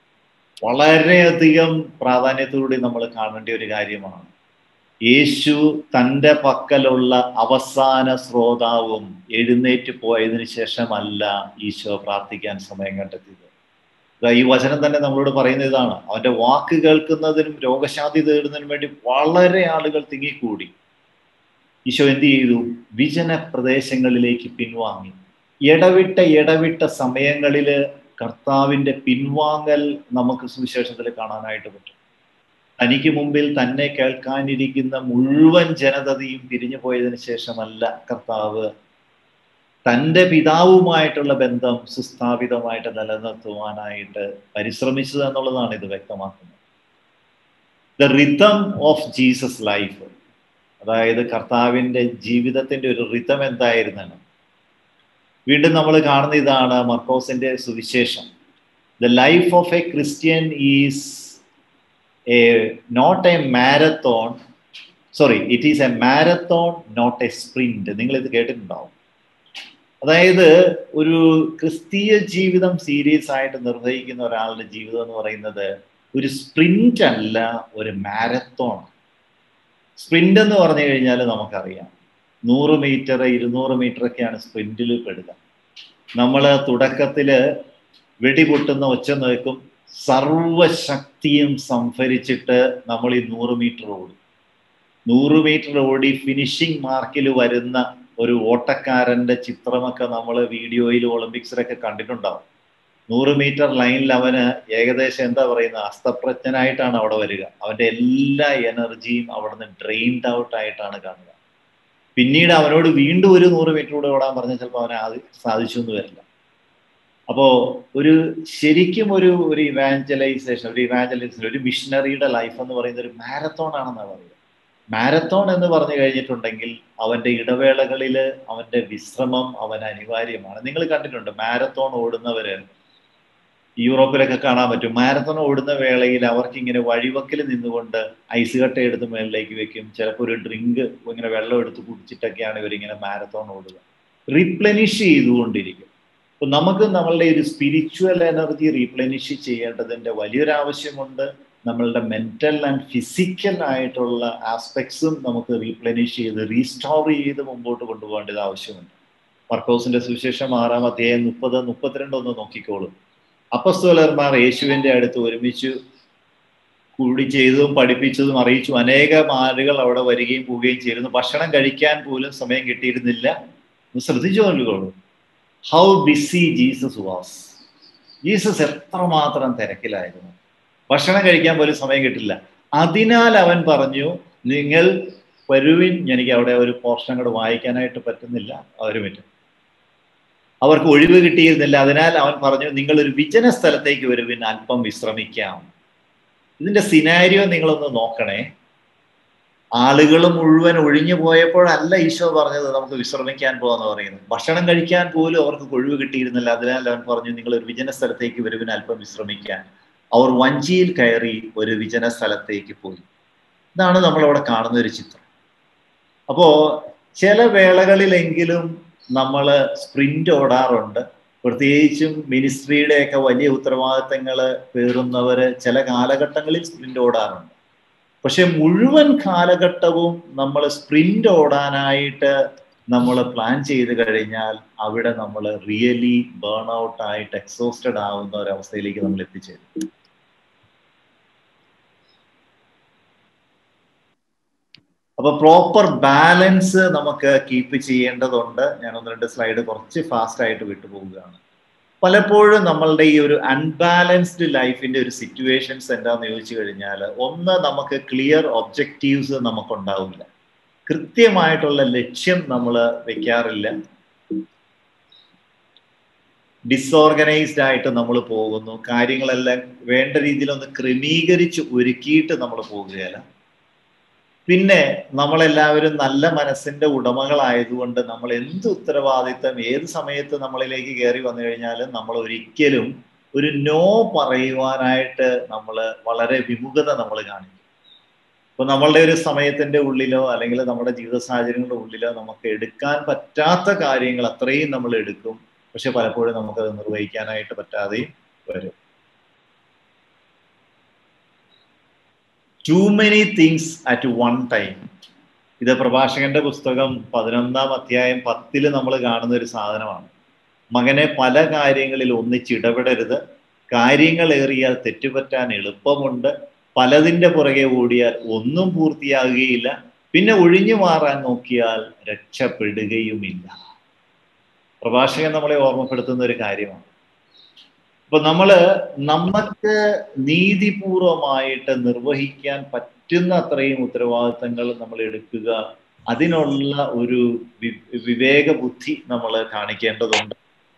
വളരെയധികം പ്രാധാന്യത്തോടെ നമ്മൾ കാണേണ്ട ഒരു കാര്യമാണ് യേശു തൻ്റെ പക്കലുള്ള അവസാന ശ്രോതാവും എഴുന്നേറ്റ് പോയതിനു ശേഷമല്ല ഈശോ പ്രാർത്ഥിക്കാൻ സമയം കണ്ടെത്തിയത് ഈ വചനം തന്നെ നമ്മളോട് പറയുന്ന ഇതാണ് അവന്റെ വാക്ക് കേൾക്കുന്നതിനും രോഗശാന്തി തേടുന്നതിനും വേണ്ടി വളരെ ആളുകൾ തിങ്ങിക്കൂടി ഈശോ എന്ത് ചെയ്തു വിജന പ്രദേശങ്ങളിലേക്ക് പിൻവാങ്ങി ഇടവിട്ട ഇടവിട്ട സമയങ്ങളിൽ കർത്താവിന്റെ പിൻവാങ്ങൽ നമുക്ക് സുവിശേഷത്തിൽ കാണാനായിട്ട് പറ്റും തനിക്ക് മുമ്പിൽ തന്നെ കേൾക്കാനിരിക്കുന്ന മുഴുവൻ ജനതയും പിരിഞ്ഞു പോയതിനു ശേഷമല്ല കർത്താവ് തൻ്റെ പിതാവുമായിട്ടുള്ള ബന്ധം സുസ്ഥാപിതമായിട്ട് നിലനിർത്തുവാനായിട്ട് പരിശ്രമിച്ചത് എന്നുള്ളതാണ് ഇത് വ്യക്തമാക്കുന്നത് the rhythm of Jesus life അതായത് കർത്താവിൻ്റെ ജീവിതത്തിൻ്റെ ഒരു റിതം എന്തായിരുന്നാണ് വീണ്ടും നമ്മൾ കാണുന്ന ഇതാണ് മർക്കോസിന്റെ സുവിശേഷം the life of a Christian is a not a marathon sorry it is a marathon not a sprint നിങ്ങൾ ഇത് കേട്ടിട്ടുണ്ടാവും അതായത് ഒരു ക്രിസ്തീയ ജീവിതം സീരിയസ് ആയിട്ട് നിർവഹിക്കുന്ന ഒരാളുടെ ജീവിതം എന്ന് പറയുന്നത് ഒരു സ്പ്രിന്റ് അല്ല ഒരു മാരത്തോൺ സ്പ്രിന്റ് എന്ന് പറഞ്ഞു കഴിഞ്ഞാൽ നമുക്കറിയാം നൂറ് മീറ്റർ ഇരുന്നൂറ് മീറ്റർ ഒക്കെയാണ് സ്പ്രിന്റിൽ പെടുക നമ്മൾ തുടക്കത്തിൽ വെടിപൊട്ടുന്ന ഒച്ച നോക്കും സർവശക്തിയും സംഭരിച്ചിട്ട് നമ്മൾ ഈ നൂറ് മീറ്റർ ഓടും നൂറ് മീറ്റർ ഓടി ഫിനിഷിംഗ് മാർക്കിൽ വരുന്ന ഒരു ഓട്ടക്കാരന്റെ ചിത്രമൊക്കെ നമ്മൾ വീഡിയോയിൽ ഒളിമ്പിക്സിലൊക്കെ കണ്ടിട്ടുണ്ടാവും നൂറ് മീറ്റർ ലൈനിൽ അവന് ഏകദേശം എന്താ പറയുന്നത് അസ്തപ്രജ്ഞനായിട്ടാണ് അവിടെ വരിക അവന്റെ എല്ലാ എനർജിയും അവിടെ നിന്ന് ഡ്രെയിൻഡ് ഔട്ട് ആയിട്ടാണ് കാണുക പിന്നീട് അവനോട് വീണ്ടും ഒരു നൂറ് മീറ്റർ കൂടെ ഓടാൻ പറഞ്ഞാൽ ചിലപ്പോൾ അവനെ അത് സാധിച്ചു എന്ന് വരില്ല അപ്പോ ഒരു ശരിക്കും ഒരു ഒരു ഇവാഞ്ചലൈസേഷൻ ഒരു ഇവാഞ്ചലൈസേഷൻ ഒരു മിഷനറിയുടെ ലൈഫ് എന്ന് പറയുന്നത് ഒരു മാരത്തോൺ ആണെന്നാണ് പറയുക മാരത്തോൺ എന്ന് പറഞ്ഞു കഴിഞ്ഞിട്ടുണ്ടെങ്കിൽ അവന്റെ ഇടവേളകളിൽ അവന്റെ വിശ്രമം അവൻ അനിവാര്യമാണ് നിങ്ങൾ കണ്ടിട്ടുണ്ട് മാരത്തോൺ ഓടുന്നവര് യൂറോപ്പിലൊക്കെ കാണാൻ പറ്റും മാരത്തോൺ ഓടുന്ന വേളയിൽ അവർക്ക് ഇങ്ങനെ വഴിവക്കിൽ നിന്നുകൊണ്ട് ഐസ് കട്ട എടുത്ത് മേളിലേക്ക് വെക്കും ചിലപ്പോൾ ഒരു ഡ്രിങ്ക് ഇങ്ങനെ വെള്ളം എടുത്ത് കുടിച്ചിട്ടൊക്കെയാണ് ഇവരിങ്ങനെ മാരത്തോൺ ഓടുക റീപ്ലനിഷ് ചെയ്തുകൊണ്ടിരിക്കും അപ്പൊ നമുക്ക് നമ്മളുടെ ഒരു സ്പിരിച്വൽ എനർജി റീപ്ലനിഷ് ചെയ്യേണ്ടതിന്റെ വലിയൊരു ആവശ്യമുണ്ട് നമ്മളുടെ മെന്റൽ ആൻഡ് ഫിസിക്കൽ ആയിട്ടുള്ള ആസ്പെക്ട്സും നമുക്ക് റീപ്ലനിഷ് ചെയ്ത് റീസ്റ്റോർ ചെയ്ത് മുമ്പോട്ട് കൊണ്ടുപോകേണ്ടത് ആവശ്യമുണ്ട് മർക്കോസിന്റെ സുവിശേഷം ആറാം അധ്യായം മുപ്പത് മുപ്പത്തിരണ്ട് ഒന്ന് നോക്കിക്കോളും അപ്പസ്തോലർമാർ യേശുവിന്റെ അടുത്ത് ഒരുമിച്ച് കൂടി ചെയ്തതും പഠിപ്പിച്ചതും അറിയിച്ചു അനേകം ആളുകൾ അവിടെ വരികയും പോവുകയും ചെയ്തിരുന്നു ഭക്ഷണം കഴിക്കാൻ പോലും സമയം കിട്ടിയിരുന്നില്ല ശ്രദ്ധിച്ചു കൊല്ലുകയുള്ളൂ how busy Jesus was Jesus എത്രമാത്രം തിരക്കിലായിരുന്നു ഭക്ഷണം കഴിക്കാൻ പോലും സമയം കിട്ടില്ല അതിനാൽ അവൻ പറഞ്ഞു നിങ്ങൾ വരുവിൻ എനിക്ക് അവിടെ ഒരു പോർഷൻ കൂടെ വായിക്കാനായിട്ട് പറ്റുന്നില്ല അവർ പറ്റും അവർക്ക് ഒഴിവ് കിട്ടിയിരുന്നില്ല അതിനാൽ അവൻ പറഞ്ഞു നിങ്ങൾ ഒരു വിജന സ്ഥലത്തേക്ക് വരുവിൻ അല്പം വിശ്രമിക്കാം ഇതിന്റെ സിനാരിയോ നിങ്ങളൊന്ന് നോക്കണേ ആളുകൾ മുഴുവൻ ഒഴിഞ്ഞു പോയപ്പോഴല്ല ഈശോ പറഞ്ഞത് നമുക്ക് വിശ്രമിക്കാൻ പോകാന്ന് പറയുന്നത് ഭക്ഷണം കഴിക്കാൻ പോലും അവർക്ക് ഒഴിവ് കിട്ടിയിരുന്നില്ല അതിനാൽ അവൻ പറഞ്ഞു നിങ്ങൾ ഒരു വിജന സ്ഥലത്തേക്ക് വരുവിൻ അല്പം വിശ്രമിക്കാൻ അവർ വഞ്ചിയിൽ കയറി ഒരു വിജന സ്ഥലത്തേക്ക് പോയി ഇതാണ് നമ്മളവിടെ കാണുന്ന ഒരു ചിത്രം അപ്പോ ചില വേളകളിലെങ്കിലും നമ്മൾ സ്പ്രിന്റ് ഓടാറുണ്ട് പ്രത്യേകിച്ചും മിനിസ്ട്രിയുടെയൊക്കെ വലിയ ഉത്തരവാദിത്തങ്ങൾ പേറുന്നവര് ചില കാലഘട്ടങ്ങളിൽ സ്പ്രിന്റ് ഓടാറുണ്ട് പക്ഷെ മുഴുവൻ കാലഘട്ടവും നമ്മൾ സ്പ്രിന്റ് ഓടാനായിട്ട് നമ്മൾ പ്ലാൻ ചെയ്ത് കഴിഞ്ഞാൽ അവിടെ നമ്മൾ റിയലി ബേൺ ഔട്ട് ആയിട്ട് എക്സോസ്റ്റഡ് ആവുന്ന ഒരവസ്ഥയിലേക്ക് നമ്മൾ എത്തിച്ചേരും അപ്പൊ പ്രോപ്പർ ബാലൻസ് നമുക്ക് കീപ്പ് ചെയ്യേണ്ടതുണ്ട് ഞാൻ ഒന്ന് രണ്ട് സ്ലൈഡ് കുറച്ച് ഫാസ്റ്റ് ആയിട്ട് വിട്ടുപോവുകയാണ് പലപ്പോഴും നമ്മളുടെ ഈ ഒരു അൺബാലൻസ്ഡ് ലൈഫിന്റെ ഒരു സിറ്റുവേഷൻസ് എന്താന്ന് ചോദിച്ചു കഴിഞ്ഞാൽ ഒന്ന് നമുക്ക് ക്ലിയർ ഒബ്ജക്റ്റീവ്സ് നമുക്കുണ്ടാവില്ല കൃത്യമായിട്ടുള്ള ലക്ഷ്യം നമ്മൾ വെക്കാറില്ല ഡിസോർഗനൈസ്ഡ് ആയിട്ട് നമ്മൾ പോകുന്നു കാര്യങ്ങളെല്ലാം വേണ്ട രീതിയിൽ ഒന്ന് ക്രമീകരിച്ച് ഒരുക്കിയിട്ട് നമ്മൾ പോകുകയല്ല പിന്നെ നമ്മളെല്ലാവരും നല്ല മനസ്സിന്റെ ഉടമകളായതുകൊണ്ട് നമ്മൾ എന്ത് ഉത്തരവാദിത്തം ഏത് സമയത്ത് നമ്മളിലേക്ക് കയറി വന്നു കഴിഞ്ഞാലും നമ്മൾ ഒരിക്കലും ഒരു നോ പറയുവാനായിട്ട് നമ്മൾ വളരെ വിമുഖത നമ്മൾ കാണിക്കും ഇപ്പൊ നമ്മളുടെ ഒരു സമയത്തിന്റെ ഉള്ളിലോ അല്ലെങ്കിൽ നമ്മുടെ ജീവിത സാഹചര്യങ്ങളുടെ ഉള്ളിലോ നമുക്ക് എടുക്കാൻ പറ്റാത്ത കാര്യങ്ങൾ അത്രയും നമ്മൾ എടുക്കും പക്ഷെ പലപ്പോഴും നമുക്കത് നിർവഹിക്കാനായിട്ട് പറ്റാതെയും വരും too many things at one time ഇത് പ്രഭാഷകന്റെ പുസ്തകം പതിനൊന്നാം അധ്യായം പത്തില് നമ്മൾ കാണുന്ന ഒരു സാധനമാണ് മകനെ പല കാര്യങ്ങളിൽ ഒന്നിച്ചിടപെടരുത് കാര്യങ്ങൾ ഏറിയാൽ തെറ്റുപറ്റാൻ എളുപ്പമുണ്ട് പലതിൻ്റെ പുറകെ ഓടിയാൽ ഒന്നും പൂർത്തിയാകുകയില്ല പിന്നെ ഒഴിഞ്ഞു മാറാൻ നോക്കിയാൽ രക്ഷപ്പെടുകയുമില്ല പ്രഭാഷകൻ നമ്മളെ ഓർമ്മപ്പെടുത്തുന്ന ഒരു കാര്യമാണ് അപ്പൊ നമ്മള് നമുക്ക് നീതിപൂർവമായിട്ട് നിർവഹിക്കാൻ പറ്റുന്ന അത്രയും ഉത്തരവാദിത്തങ്ങൾ നമ്മൾ എടുക്കുക അതിനുള്ള ഒരു വിവേക ബുദ്ധി നമ്മൾ കാണിക്കേണ്ടതുണ്ട്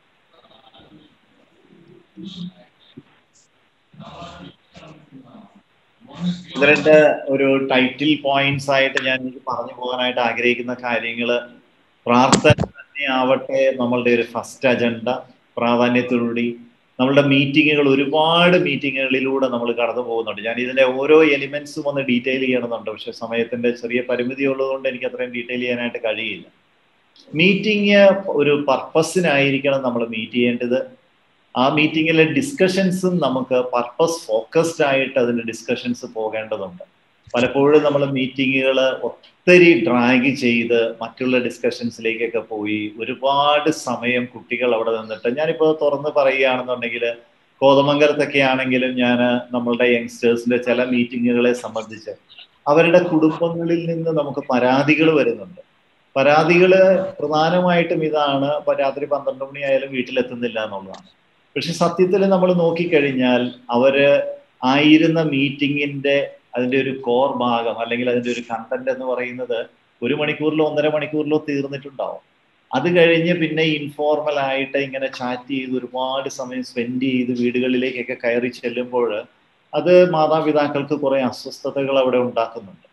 ഇത് രണ്ട് ഒരു ടൈറ്റിൽ പോയിന്റ്സ് ആയിട്ട് ഞാൻ എനിക്ക് പറഞ്ഞു പോകാനായിട്ട് ആഗ്രഹിക്കുന്ന കാര്യങ്ങള് പ്രാർത്ഥന തന്നെ ആവട്ടെ നമ്മളുടെ ഒരു ഫസ്റ്റ് അജണ്ട പ്രാധാന്യത്തോടുകൂടി നമ്മളുടെ മീറ്റിങ്ങുകൾ ഒരുപാട് മീറ്റിങ്ങുകളിലൂടെ നമ്മൾ കടന്നു പോകുന്നുണ്ട് ഞാൻ ഇതിന്റെ ഓരോ എലിമെന്റ്സും ഒന്ന് ഡീറ്റെയിൽ ചെയ്യണമെന്നുണ്ട് പക്ഷെ സമയത്തിന്റെ ചെറിയ പരിമിതി ഉള്ളതുകൊണ്ട് എനിക്ക് അത്രയും ഡീറ്റെയിൽ ചെയ്യാനായിട്ട് കഴിയില്ല മീറ്റിംഗ് ഒരു പർപ്പസിനായിരിക്കണം നമ്മൾ മീറ്റ് ചെയ്യേണ്ടത് ആ മീറ്റിങ്ങിലെ ഡിസ്കഷൻസും നമുക്ക് പർപ്പസ് ഫോക്കസ്ഡ് ആയിട്ട് അതിന്റെ ഡിസ്കഷൻസ് പോകേണ്ടതുണ്ട് പലപ്പോഴും നമ്മൾ മീറ്റിങ്ങുകൾ ഒത്തിരി ഡ്രാഗ് ചെയ്ത് മറ്റുള്ള ഡിസ്കഷൻസിലേക്കൊക്കെ പോയി ഒരുപാട് സമയം കുട്ടികൾ അവിടെ നിന്നിട്ട് ഞാനിപ്പോൾ തുറന്ന് പറയുകയാണെന്നുണ്ടെങ്കിൽ കോതമംഗലത്തൊക്കെ ആണെങ്കിലും ഞാൻ നമ്മളുടെ യങ്സ്റ്റേഴ്സിന്റെ ചില മീറ്റിങ്ങുകളെ സംബന്ധിച്ച് അവരുടെ കുടുംബങ്ങളിൽ നിന്ന് നമുക്ക് പരാതികൾ വരുന്നുണ്ട് പരാതികൾ പ്രധാനമായിട്ടും ഇതാണ് രാത്രി പന്ത്രണ്ട് മണിയായാലും വീട്ടിലെത്തുന്നില്ല എന്നുള്ളതാണ് പക്ഷെ സത്യത്തിൽ നമ്മൾ നോക്കിക്കഴിഞ്ഞാൽ അവര് ആയിരുന്ന മീറ്റിങ്ങിന്റെ അതിന്റെ ഒരു കോർ ഭാഗം അല്ലെങ്കിൽ അതിന്റെ ഒരു കണ്ടന്റ് എന്ന് പറയുന്നത് ഒരു മണിക്കൂറിലോ ഒന്നര മണിക്കൂറിലോ തീർന്നിട്ടുണ്ടാവും അത് കഴിഞ്ഞ് പിന്നെ ഇൻഫോർമൽ ആയിട്ട് ഇങ്ങനെ ചാറ്റ് ചെയ്ത് ഒരുപാട് സമയം സ്പെൻഡ് ചെയ്ത് വീടുകളിലേക്കൊക്കെ കയറി ചെല്ലുമ്പോൾ അത് മാതാപിതാക്കൾക്ക് കുറെ അസ്വസ്ഥതകൾ അവിടെ ഉണ്ടാക്കുന്നുണ്ട്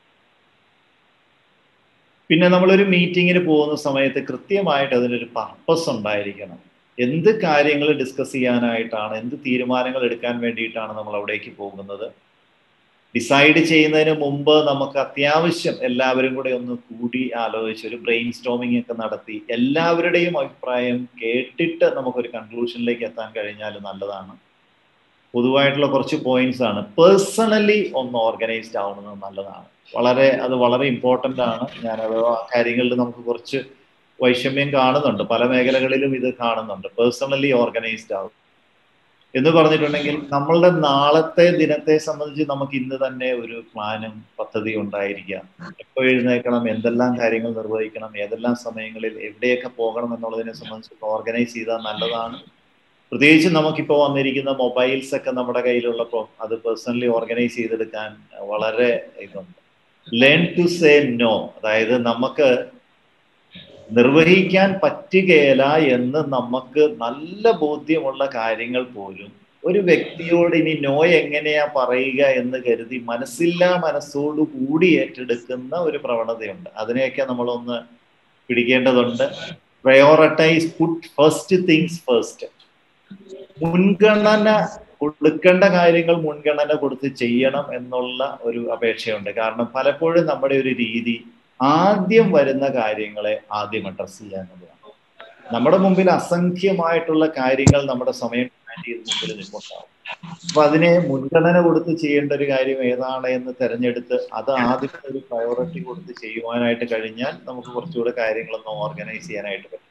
പിന്നെ നമ്മളൊരു മീറ്റിങ്ങിന് പോകുന്ന സമയത്ത് കൃത്യമായിട്ട് അതിനൊരു പർപ്പസ് ഉണ്ടായിരിക്കണം എന്ത് കാര്യങ്ങൾ ഡിസ്കസ് ചെയ്യാനായിട്ടാണ് എന്ത് തീരുമാനങ്ങൾ എടുക്കാൻ വേണ്ടിയിട്ടാണ് നമ്മൾ അവിടേക്ക് പോകുന്നത് ഡിസൈഡ് ചെയ്യുന്നതിന് മുമ്പ് നമുക്ക് അത്യാവശ്യം എല്ലാവരും കൂടെ ഒന്ന് കൂടി ആലോചിച്ച് ഒരു ബ്രെയിൻ സ്റ്റോമിംഗ് ഒക്കെ നടത്തി എല്ലാവരുടെയും അഭിപ്രായം കേട്ടിട്ട് നമുക്കൊരു കൺക്ലൂഷനിലേക്ക് എത്താൻ കഴിഞ്ഞാൽ നല്ലതാണ് പൊതുവായിട്ടുള്ള കുറച്ച് പോയിന്റ്സ് ആണ് പേഴ്സണലി ഒന്ന് ഓർഗനൈസ്ഡ് ആവുന്നത് നല്ലതാണ് വളരെ അത് വളരെ ഇമ്പോർട്ടൻ്റ് ആണ് ഞാനത് ആ കാര്യങ്ങളിൽ നമുക്ക് കുറച്ച് വൈഷമ്യം കാണുന്നുണ്ട് പല മേഖലകളിലും ഇത് കാണുന്നുണ്ട് പേഴ്സണലി ഓർഗനൈസ്ഡ് ആവും എന്ന് പറഞ്ഞിട്ടുണ്ടെങ്കിൽ നമ്മളുടെ നാളത്തെ ദിനത്തെ സംബന്ധിച്ച് നമുക്ക് ഇന്ന് തന്നെ ഒരു പ്ലാനും പദ്ധതി ഉണ്ടായിരിക്കാം എപ്പോൾ എഴുന്നേക്കണം എന്തെല്ലാം കാര്യങ്ങൾ നിർവഹിക്കണം ഏതെല്ലാം സമയങ്ങളിൽ എവിടെയൊക്കെ പോകണം എന്നുള്ളതിനെ സംബന്ധിച്ച് ഓർഗനൈസ് ചെയ്താൽ നല്ലതാണ് പ്രത്യേകിച്ച് നമുക്കിപ്പോൾ വന്നിരിക്കുന്ന മൊബൈൽസ് ഒക്കെ നമ്മുടെ കയ്യിലുള്ളപ്പോൾ അത് പേഴ്സണലി ഓർഗനൈസ് ചെയ്തെടുക്കാൻ വളരെ ഇതുണ്ട് ലേൺ ടു സേ നോ അതായത് നമുക്ക് നിർവഹിക്കാൻ പറ്റുകയില്ല എന്ന് നമുക്ക് നല്ല ബോധ്യമുള്ള കാര്യങ്ങൾ പോലും ഒരു വ്യക്തിയോട് ഇനി നോ എങ്ങനെയാ പറയുക എന്ന് കരുതി മനസ്സില്ലാ മനസ്സോടു കൂടി ഏറ്റെടുക്കുന്ന ഒരു പ്രവണതയുണ്ട് അതിനെയൊക്കെ നമ്മളൊന്ന് പിടിക്കേണ്ടതുണ്ട് prioritize put first things first മുൻഗണന കൊടുക്കേണ്ട കാര്യങ്ങൾ മുൻഗണന കൊടുത്ത് ചെയ്യണം എന്നുള്ള ഒരു അപേക്ഷയുണ്ട് കാരണം പലപ്പോഴും നമ്മുടെ ഒരു രീതി ആദ്യം വരുന്ന കാര്യങ്ങളെ ആദ്യം അഡ്രസ് ചെയ്യുക എന്നുള്ളതാണ് നമ്മുടെ മുമ്പിൽ അസംഖ്യമായിട്ടുള്ള കാര്യങ്ങൾ നമ്മുടെ സമയം ചെയ്ത് മുമ്പിൽ നിൽപ്പുണ്ടാവും അപ്പൊ അതിനെ മുൻഗണന കൊടുത്ത് ചെയ്യേണ്ട ഒരു കാര്യം ഏതാണ് എന്ന് തെരഞ്ഞെടുത്ത് അത് ആദ്യം ഒരു പ്രയോറിറ്റി കൊടുത്ത് ചെയ്യുവാനായിട്ട് കഴിഞ്ഞാൽ നമുക്ക് കുറച്ചുകൂടെ കാര്യങ്ങളൊന്ന് ഓർഗനൈസ് ചെയ്യാനായിട്ട് പറ്റും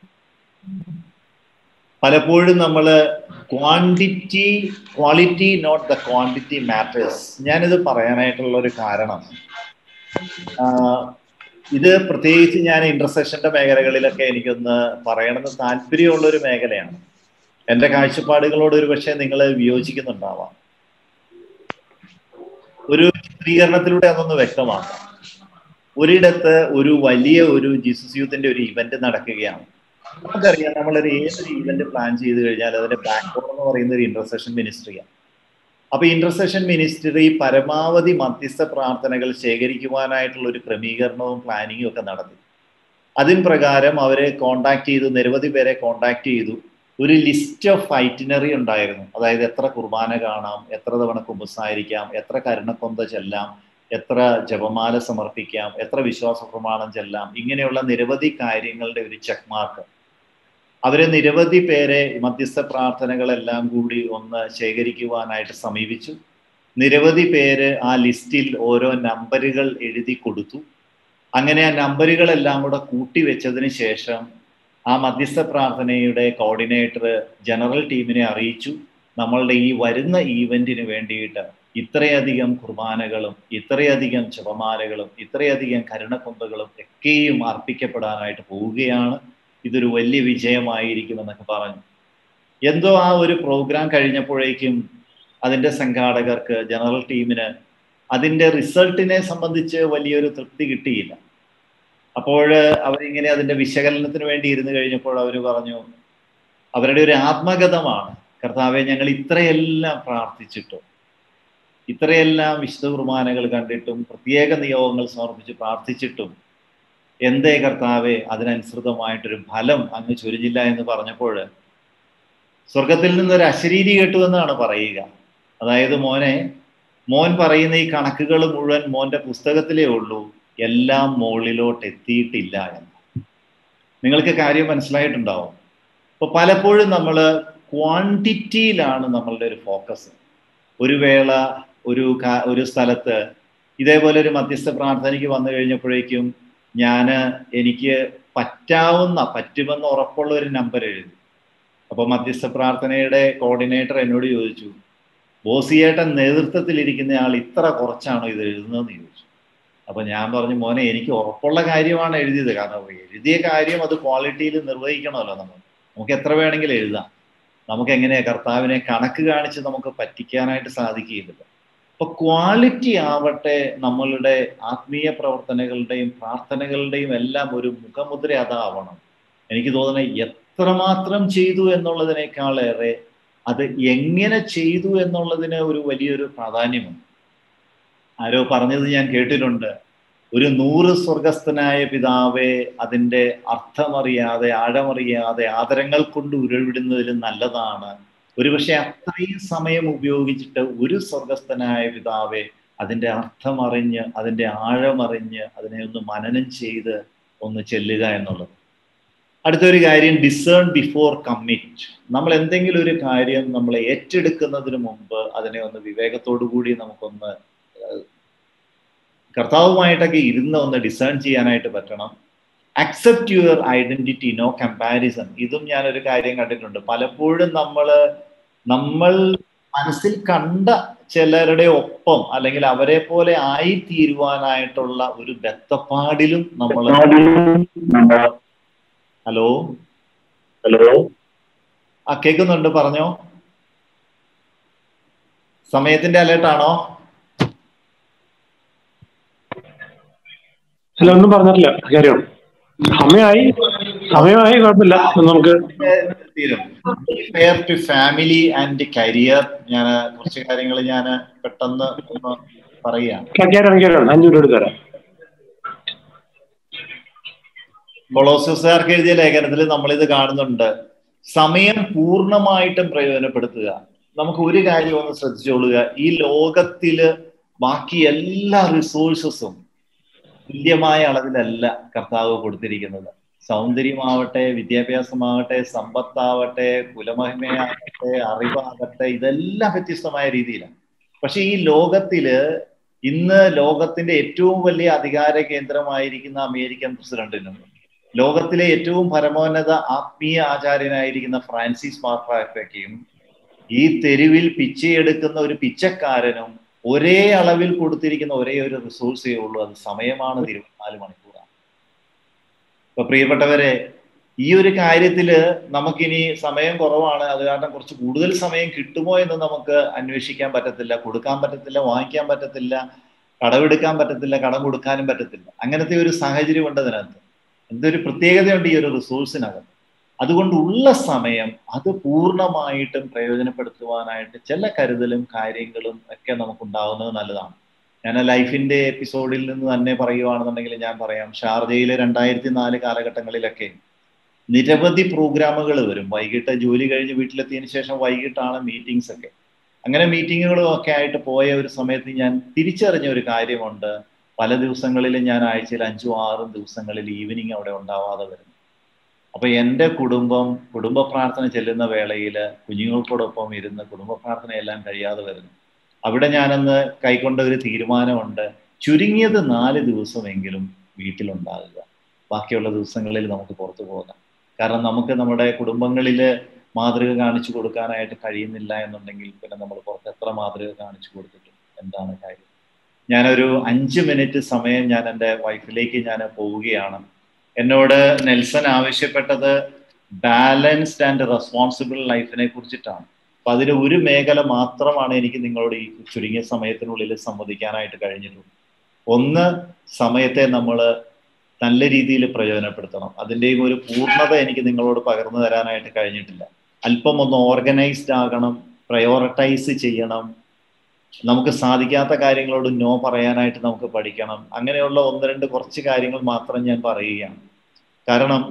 പലപ്പോഴും നമ്മൾ quantity quality not the quantity matters ഞാനിത് പറയാനായിട്ടുള്ള ഒരു കാരണം ഇത് പ്രത്യേകിച്ച് ഞാൻ ഇന്റർസെക്ഷന്റെ മേഖലകളിലൊക്കെ എനിക്കൊന്ന് പറയണമെന്ന് താല്പര്യമുള്ള ഒരു മേഖലയാണ് എന്റെ കാഴ്ചപ്പാടുകളോട് ഒരു പക്ഷേ നിങ്ങൾ വിയോജിക്കുന്നുണ്ടാവാം ഒരു ചിത്രീകരണത്തിലൂടെ അതൊന്ന് വ്യക്തമാക്കാം ഒരിടത്ത് ഒരു വലിയ ഒരു ജീസസ് യൂത്തിന്റെ ഒരു ഇവന്റ് നടക്കുകയാണ് നമുക്കറിയാം നമ്മളൊരു ഏതൊരു ഇവന്റ് പ്ലാൻ ചെയ്ത് കഴിഞ്ഞാൽ അതിന്റെ ബാക്ക്ബോൺ എന്ന് പറയുന്ന ഒരു ഇന്റർസെഷൻ മിനിസ്ട്രിയാണ് അപ്പൊ ഇന്റർസെഷൻ മിനിസ്ട്രി പരമാവധി മധ്യസ്ഥ പ്രാർത്ഥനകൾ ശേഖരിക്കുവാനായിട്ടുള്ള ഒരു ക്രമീകരണവും പ്ലാനിങ്ങും ഒക്കെ നടത്തി അതിൻ പ്രകാരം അവരെ കോണ്ടാക്ട് ചെയ്തു നിരവധി പേരെ കോണ്ടാക്ട് ചെയ്തു ഒരു ലിസ്റ്റ് ഓഫ് ഐറ്റിനറി ഉണ്ടായിരുന്നു അതായത് എത്ര കുർബാന കാണാം എത്ര തവണ കുമ്പസായിരിക്കാം എത്ര കരുണക്കൊന്ത ചെല്ലാം എത്ര ജപമാല സമർപ്പിക്കാം എത്ര വിശ്വാസ പ്രമാണം ചെല്ലാം ഇങ്ങനെയുള്ള നിരവധി കാര്യങ്ങളുടെ ഒരു ചെക്ക് മാർക്ക് അവരെ നിരവധി പേരെ മധ്യസ്ഥ പ്രാർത്ഥനകളെല്ലാം കൂടി ഒന്ന് ശേഖരിക്കുവാനായിട്ട് സമീപിച്ചു നിരവധി പേര് ആ ലിസ്റ്റിൽ ഓരോ നമ്പറുകൾ എഴുതി കൊടുത്തു അങ്ങനെ ആ നമ്പറുകളെല്ലാം കൂടെ കൂട്ടി വെച്ചതിന് ശേഷം ആ മധ്യസ്ഥ പ്രാർത്ഥനയുടെ കോർഡിനേറ്റർ ജനറൽ ടീമിനെ അറിയിച്ചു നമ്മളുടെ ഈ വരുന്ന ഈവെന്റിന് വേണ്ടിയിട്ട് ഇത്രയധികം കുർബാനകളും ഇത്രയധികം ജപമാലകളും ഇത്രയധികം കരുണക്കൊന്തകളും ഒക്കെയും അർപ്പിക്കപ്പെടാനായിട്ട് പോവുകയാണ് ഇതൊരു വലിയ വിജയമായിരിക്കുമെന്നൊക്കെ പറഞ്ഞു എന്തോ ആ ഒരു പ്രോഗ്രാം കഴിഞ്ഞപ്പോഴേക്കും അതിൻ്റെ സംഘാടകർക്ക് ജനറൽ ടീമിന് അതിൻ്റെ റിസൾട്ടിനെ സംബന്ധിച്ച് വലിയൊരു തൃപ്തി കിട്ടിയില്ല അപ്പോൾ അവരിങ്ങനെ അതിൻ്റെ വിശകലനത്തിന് വേണ്ടി ഇരുന്ന് കഴിഞ്ഞപ്പോൾ അവർ പറഞ്ഞു അവരുടെ ഒരു ആത്മഗതമാണ് കർത്താവെ ഞങ്ങൾ ഇത്രയെല്ലാം പ്രാർത്ഥിച്ചിട്ടും ഇത്രയെല്ലാം വിശുദ്ധ കുർബാനകൾ കണ്ടിട്ടും പ്രത്യേക നിയോഗങ്ങൾ സമർപ്പിച്ച് പ്രാർത്ഥിച്ചിട്ടും എന്തേ കർത്താവെ അതിനനുസൃതമായിട്ടൊരു ഫലം അങ്ങ് ചൊരിഞ്ഞില്ല എന്ന് പറഞ്ഞപ്പോൾ സ്വർഗത്തിൽ നിന്നൊരു അശരീരി കേട്ടു എന്നാണ് പറയുക അതായത് മോനെ മോൻ പറയുന്ന ഈ കണക്കുകൾ മുഴുവൻ മോന്റെ പുസ്തകത്തിലേ ഉള്ളൂ എല്ലാം മുകളിലോട്ട് എത്തിയിട്ടില്ല എന്ന് നിങ്ങൾക്ക് കാര്യം മനസ്സിലായിട്ടുണ്ടാവും അപ്പൊ പലപ്പോഴും നമ്മൾ ക്വാണ്ടിറ്റിയിലാണ് നമ്മളുടെ ഒരു ഫോക്കസ് ഒരു വേള ഒരു ഒരു സ്ഥലത്ത് ഇതേപോലെ ഒരു മധ്യസ്ഥ പ്രാർത്ഥനയ്ക്ക് വന്നു കഴിഞ്ഞപ്പോഴേക്കും ഞാൻ എനിക്ക് പറ്റാവുന്ന പറ്റുമെന്ന് ഉറപ്പുള്ള ഒരു നമ്പർ എഴുതി അപ്പൊ മധ്യസ്ഥ പ്രാർത്ഥനയുടെ കോർഡിനേറ്റർ എന്നോട് ചോദിച്ചു ബോസിയേട്ടൻ നേതൃത്വത്തിലിരിക്കുന്ന ആൾ ഇത്ര കുറച്ചാണോ ഇത് എഴുതുന്നതെന്ന് ചോദിച്ചു അപ്പൊ ഞാൻ പറഞ്ഞു മോനെ എനിക്ക് ഉറപ്പുള്ള കാര്യമാണ് എഴുതിയത് കാരണം എഴുതിയ കാര്യം അത് ക്വാളിറ്റിയിൽ നിർവഹിക്കണമല്ലോ നമ്മൾ നമുക്ക് എത്ര വേണമെങ്കിലും എഴുതാം നമുക്ക് എങ്ങനെയാ കർത്താവിനെ കണക്ക് കാണിച്ച് നമുക്ക് പറ്റിക്കാനായിട്ട് സാധിക്കുകയില്ല അപ്പൊ ക്വാളിറ്റി ആവട്ടെ നമ്മളുടെ ആത്മീയ പ്രവർത്തനങ്ങളുടെയും പ്രാർത്ഥനകളുടെയും എല്ലാം ഒരു മുഖമുദ്ര അതാവണം എനിക്ക് തോന്നുന്നത് എത്രമാത്രം ചെയ്തു എന്നുള്ളതിനേക്കാളേറെ അത് എങ്ങനെ ചെയ്തു എന്നുള്ളതിന് ഒരു വലിയൊരു പ്രാധാന്യമുണ്ട് ആരോ പറഞ്ഞത് ഞാൻ കേട്ടിട്ടുണ്ട് ഒരു നൂറ് സ്വർഗസ്ഥനായ പിതാവെ അതിൻ്റെ അർത്ഥമറിയാതെ ആഴമറിയാതെ ആദരങ്ങൾ കൊണ്ട് ഉരുവിടുന്നതിൽ നല്ലതാണ് ഒരുപക്ഷെ അത്രയും സമയം ഉപയോഗിച്ചിട്ട് ഒരു സ്വർഗസ്ഥനായ പിതാവെ അതിൻ്റെ അർത്ഥമറിഞ്ഞ് അതിൻ്റെ ആഴമറിഞ്ഞ് അതിനെ ഒന്ന് മനനം ചെയ്ത് ഒന്ന് ചെല്ലുക എന്നുള്ളത് അടുത്തൊരു കാര്യം ഡിസേൺ ബിഫോർ കമ്മിറ്റ് നമ്മൾ എന്തെങ്കിലും ഒരു കാര്യം നമ്മൾ ഏറ്റെടുക്കുന്നതിന് മുമ്പ് അതിനെ ഒന്ന് വിവേകത്തോടു കൂടി നമുക്കൊന്ന് കർത്താവുമായിട്ടൊക്കെ ഇരുന്ന് ഒന്ന് ഡിസേൺ ചെയ്യാനായിട്ട് പറ്റണം accept your identity no comparison ഇതും ഞാനൊരു കാര്യം കണ്ടിട്ടുണ്ട് പലപ്പോഴും നമ്മൾ നമ്മൾ മനസ്സിൽ കണ്ട ചിലരുടെ ഒപ്പം അല്ലെങ്കിൽ അവരെ പോലെ ആയി തീരുവാനായിട്ടുള്ള ഒരു ബെത്തപ്പാടിലും നമ്മൾ ഹലോ ഹലോ ആ കേൾക്കുന്നുണ്ട് പറഞ്ഞോ സമയത്തിന്റെ അലേർട്ടാണോ അല്ല ഒന്നും പറഞ്ഞിട്ടില്ല കാര്യം സമയമായി സമയമായി കുഴപ്പമില്ല നമുക്ക് തീരും fair to family and career ഞാൻ കുറച്ച് കാര്യങ്ങൾ ഞാൻ പെട്ടെന്ന് ഒന്ന് പറയാം കാര്യം കാര്യം അഞ്ഞൂറ് എടുത്ത് തരാം കൊളോസസുകാർക്ക് എഴുതിയ ലേഖനത്തിൽ നമ്മളിത് കാണുന്നുണ്ട് സമയം പൂർണ്ണമായിട്ടും പ്രയോജനപ്പെടുത്തുക നമുക്ക് ഒരു കാര്യം ഒന്ന് ശ്രദ്ധിച്ചോളുക ഈ ലോകത്തില് ബാക്കി എല്ലാ റിസോഴ്സസും തുല്യമായ അളവിലല്ല കർത്താവ് കൊടുത്തിരിക്കുന്നത് സൗന്ദര്യമാവട്ടെ വിദ്യാഭ്യാസമാവട്ടെ സമ്പത്താവട്ടെ കുലമഹിമയാകട്ടെ അറിവാകട്ടെ ഇതെല്ലാം വ്യത്യസ്തമായ രീതിയിലാണ് പക്ഷെ ഈ ലോകത്തില് ഇന്ന് ലോകത്തിന്റെ ഏറ്റവും വലിയ അധികാര കേന്ദ്രമായിരിക്കുന്ന അമേരിക്കൻ പ്രസിഡന്റിനും ലോകത്തിലെ ഏറ്റവും പരമോന്നത ആത്മീയ ആചാര്യനായിരിക്കുന്ന ഫ്രാൻസിസ് മാർപ്പാപ്പയ്ക്കും ഈ തെരുവിൽ പിച്ചയെടുക്കുന്ന ഒരു പിച്ചക്കാരനും ഒരേ അളവിൽ കൊടുത്തിരിക്കുന്ന ഒരേ ഒരു റിസോഴ്സേ ഉള്ളൂ അത് സമയമാണ് ഇരുപത്തിനാല് മണിക്കൂറാണ് ഇപ്പൊ പ്രിയപ്പെട്ടവരെ ഈ ഒരു കാര്യത്തില് നമുക്കിനി സമയം കുറവാണ് അത് കാരണം കുറച്ച് കൂടുതൽ സമയം കിട്ടുമോ എന്ന് നമുക്ക് അന്വേഷിക്കാൻ പറ്റത്തില്ല കൊടുക്കാൻ പറ്റത്തില്ല വാങ്ങിക്കാൻ പറ്റത്തില്ല കടമെടുക്കാൻ പറ്റത്തില്ല കടം കൊടുക്കാനും പറ്റത്തില്ല അങ്ങനത്തെ ഒരു സാഹചര്യം ഉണ്ട് അതിനകത്ത് എന്തൊരു പ്രത്യേകതയുണ്ട് ഈ ഒരു റിസോഴ്സിനകത്ത് അതുകൊണ്ട് ഉള്ള സമയം അത് പൂർണ്ണമായിട്ടും പ്രയോജനപ്പെടുത്തുവാനായിട്ട് ചില കരുതലും കാര്യങ്ങളും ഒക്കെ നമുക്കുണ്ടാവുന്നത് നല്ലതാണ് ഞാൻ ലൈഫിന്റെ എപ്പിസോഡിൽ നിന്ന് തന്നെ പറയുവാണെന്നുണ്ടെങ്കിൽ ഞാൻ പറയാം ഷാർജയിലെ രണ്ടായിരത്തി നാല് കാലഘട്ടങ്ങളിലൊക്കെ നിരവധി പ്രോഗ്രാമുകൾ വരും വൈകിട്ട് ജോലി കഴിഞ്ഞ് വീട്ടിലെത്തിയതിനു ശേഷം വൈകിട്ടാണ് മീറ്റിംഗ്സ് ഒക്കെ അങ്ങനെ മീറ്റിങ്ങുകളും ഒക്കെ ആയിട്ട് പോയ ഒരു സമയത്ത് ഞാൻ തിരിച്ചറിഞ്ഞ ഒരു കാര്യമുണ്ട് പല ദിവസങ്ങളിൽ ഞാൻ ആഴ്ചയിൽ അഞ്ചും ആറും ദിവസങ്ങളിൽ ഈവനിങ് അവിടെ ഉണ്ടാവാതെ വരുന്നു അപ്പൊ എൻ്റെ കുടുംബം കുടുംബ പ്രാർത്ഥന ചെല്ലുന്ന വേളയിൽ കുഞ്ഞുങ്ങൾക്കോടൊപ്പം ഇരുന്ന് കുടുംബ പ്രാർത്ഥന എല്ലാം കഴിയാതെ വരുന്നു അവിടെ ഞാനന്ന് കൈക്കൊണ്ട ഒരു തീരുമാനമുണ്ട് ചുരുങ്ങിയത് നാല് ദിവസമെങ്കിലും വീട്ടിലുണ്ടാകുക ബാക്കിയുള്ള ദിവസങ്ങളിൽ നമുക്ക് പുറത്തു പോകാം കാരണം നമുക്ക് നമ്മുടെ കുടുംബങ്ങളിൽ മാതൃക കാണിച്ചു കൊടുക്കാനായിട്ട് കഴിയുന്നില്ല എന്നുണ്ടെങ്കിൽ പിന്നെ നമ്മൾ പുറത്ത് എത്ര മാതൃക കാണിച്ചു കൊടുത്തിട്ടും എന്താണ് കാര്യം ഞാനൊരു അഞ്ച് മിനിറ്റ് സമയം ഞാൻ എൻ്റെ വൈഫിലേക്ക് ഞാൻ പോവുകയാണ് എന്നോട് നെൽസൺ ആവശ്യപ്പെട്ടത് ബാലൻസ്ഡ് ആൻഡ് റെസ്പോൺസിബിൾ ലൈഫിനെ കുറിച്ചിട്ടാണ് അപ്പൊ അതിൽ ഒരു മേഖല മാത്രമാണ് എനിക്ക് നിങ്ങളോട് ഈ ചുരുങ്ങിയ സമയത്തിനുള്ളിൽ സംവദിക്കാനായിട്ട് കഴിഞ്ഞിട്ടുള്ളൂ ഒന്ന് സമയത്തെ നമ്മൾ നല്ല രീതിയിൽ പ്രയോജനപ്പെടുത്തണം അതിൻ്റെയും ഒരു പൂർണ്ണത എനിക്ക് നിങ്ങളോട് പകർന്നു തരാനായിട്ട് കഴിഞ്ഞിട്ടില്ല അല്പം ഒന്ന് ഓർഗനൈസ്ഡ് ആകണം പ്രയോറിറ്റൈസ് ചെയ്യണം നമുക്ക് സാധിക്കാത്ത കാര്യങ്ങളോട് നോ പറയാനായിട്ട് നമുക്ക് പഠിക്കണം അങ്ങനെയുള്ള ഒന്ന് രണ്ട് കുറച്ച് കാര്യങ്ങൾ മാത്രം ഞാൻ പറയുകയാണ് കാരണം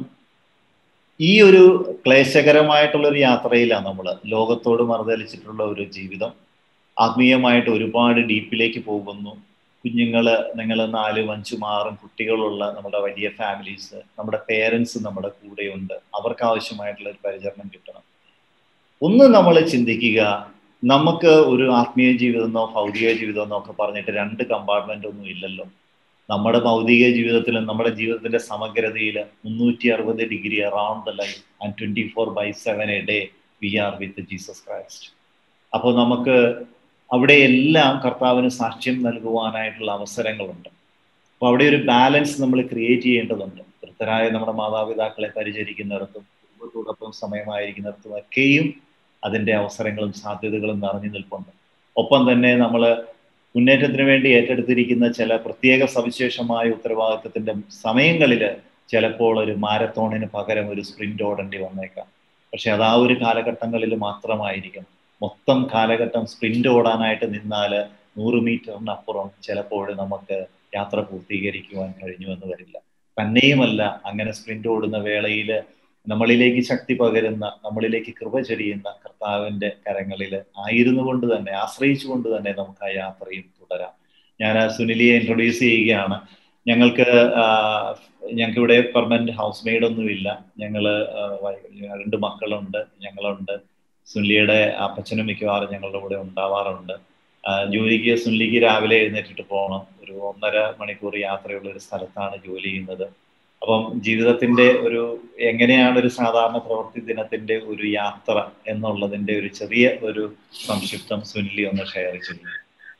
ഈ ഒരു ക്ലേശകരമായിട്ടുള്ള ഒരു യാത്രയിലാണ് നമ്മൾ ലോകത്തോട് മറുതലിച്ചിട്ടുള്ള ഒരു ജീവിതം ആത്മീയമായിട്ട് ഒരുപാട് ഡീപ്പിലേക്ക് പോകുന്നു കുഞ്ഞുങ്ങൾ നിങ്ങൾ നാലും അഞ്ചും ആറും കുട്ടികളുള്ള നമ്മുടെ വലിയ ഫാമിലീസ് നമ്മുടെ പേരൻസ് നമ്മുടെ കൂടെയുണ്ട് അവർക്ക് ആവശ്യമായിട്ടുള്ള ഒരു പരിചരണം കിട്ടണം ഒന്ന് നമ്മൾ ചിന്തിക്കുക നമുക്ക് ഒരു ആത്മീയ ജീവിതമെന്നോ ഭൗതിക ജീവിതമെന്നോ ഒക്കെ പറഞ്ഞിട്ട് രണ്ട് കമ്പാർട്ട്മെന്റ് ഒന്നും ഇല്ലല്ലോ നമ്മുടെ ഭൗതിക ജീവിതത്തിലും നമ്മുടെ ജീവിതത്തിന്റെ സമഗ്രതയിൽ മുന്നൂറ്റി അറുപത് degree around the life and twenty four by seven a day we are with Jesus Christ അപ്പോൾ നമുക്ക് അവിടെ എല്ലാം കർത്താവിന് സാക്ഷ്യം നൽകുവാനായിട്ടുള്ള അവസരങ്ങളുണ്ട് അപ്പോൾ അവിടെ ഒരു ബാലൻസ് നമ്മൾ ക്രിയേറ്റ് ചെയ്യേണ്ടതുണ്ട് വൃത്തരായ നമ്മുടെ മാതാപിതാക്കളെ പരിചരിക്കുന്നിടത്തും കുടുംബത്തോടൊപ്പം സമയമായിരിക്കുന്നിടത്തും ഒക്കെയും അതിൻ്റെ അവസരങ്ങളും സാധ്യതകളും നിറഞ്ഞു നിൽപ്പുണ്ട് ഒപ്പം തന്നെ നമ്മൾ മുന്നേറ്റത്തിന് വേണ്ടി ഏറ്റെടുത്തിരിക്കുന്ന ചില പ്രത്യേക സവിശേഷമായ ഉത്തരവാദിത്വത്തിന്റെ സമയങ്ങളിൽ ചിലപ്പോൾ ഒരു മാരത്തോണിന് പകരം ഒരു സ്പ്രിന്റ് ഓടേണ്ടി വന്നേക്കാം പക്ഷെ അത് ആ ഒരു കാലഘട്ടങ്ങളിൽ മാത്രമായിരിക്കണം മൊത്തം കാലഘട്ടം സ്പ്രിന്റ് ഓടാനായിട്ട് നിന്നാൽ നൂറ് മീറ്ററിനപ്പുറം ചിലപ്പോൾ നമുക്ക് യാത്ര പൂർത്തീകരിക്കുവാൻ കഴിഞ്ഞു എന്ന് വരില്ല തന്നെയുമല്ല അങ്ങനെ സ്പ്രിന്റ് ഓടുന്ന വേളയിൽ നമ്മളിലേക്ക് ശക്തി പകരുന്ന നമ്മളിലേക്ക് കൃപ ചൊരിയുന്ന കർത്താവിന്റെ കരങ്ങളിൽ ആയിരുന്നു കൊണ്ട് തന്നെ ആശ്രയിച്ചുകൊണ്ട് തന്നെ നമുക്ക് ആ യാത്രയും തുടരാം ഞാൻ സുനിലിയെ ഇൻട്രൊഡ്യൂസ് ചെയ്യുകയാണ് ഞങ്ങൾക്ക് ഞങ്ങൾക്ക് ഇവിടെ പെർമനന്റ് ഹൗസ് മെയ്ഡ് ഒന്നുമില്ല ഞങ്ങൾ രണ്ട് മക്കളുണ്ട് ഞങ്ങളുണ്ട് സുനിലിയുടെ അപ്പച്ചനും മിക്കവാറും ഞങ്ങളുടെ കൂടെ ഉണ്ടാവാറുണ്ട് ജോലിക്ക് സുനിലിക്ക് രാവിലെ എഴുന്നേറ്റിട്ട് പോകണം ഒരു ഒന്നര മണിക്കൂർ യാത്രയുള്ള ഒരു സ്ഥലത്താണ് ജോലി ചെയ്യുന്നത് അപ്പം ജീവിതത്തിന്റെ ഒരു എങ്ങനെയാണ് ഒരു സാധാരണ പ്രവൃത്തി ദിനത്തിന്റെ ഒരു യാത്ര എന്നുള്ളതിന്റെ ഒരു ചെറിയ ഒരു സംക്ഷിപ്തം സുനിലി ഒന്ന് ഷെയർ ചെയ്യും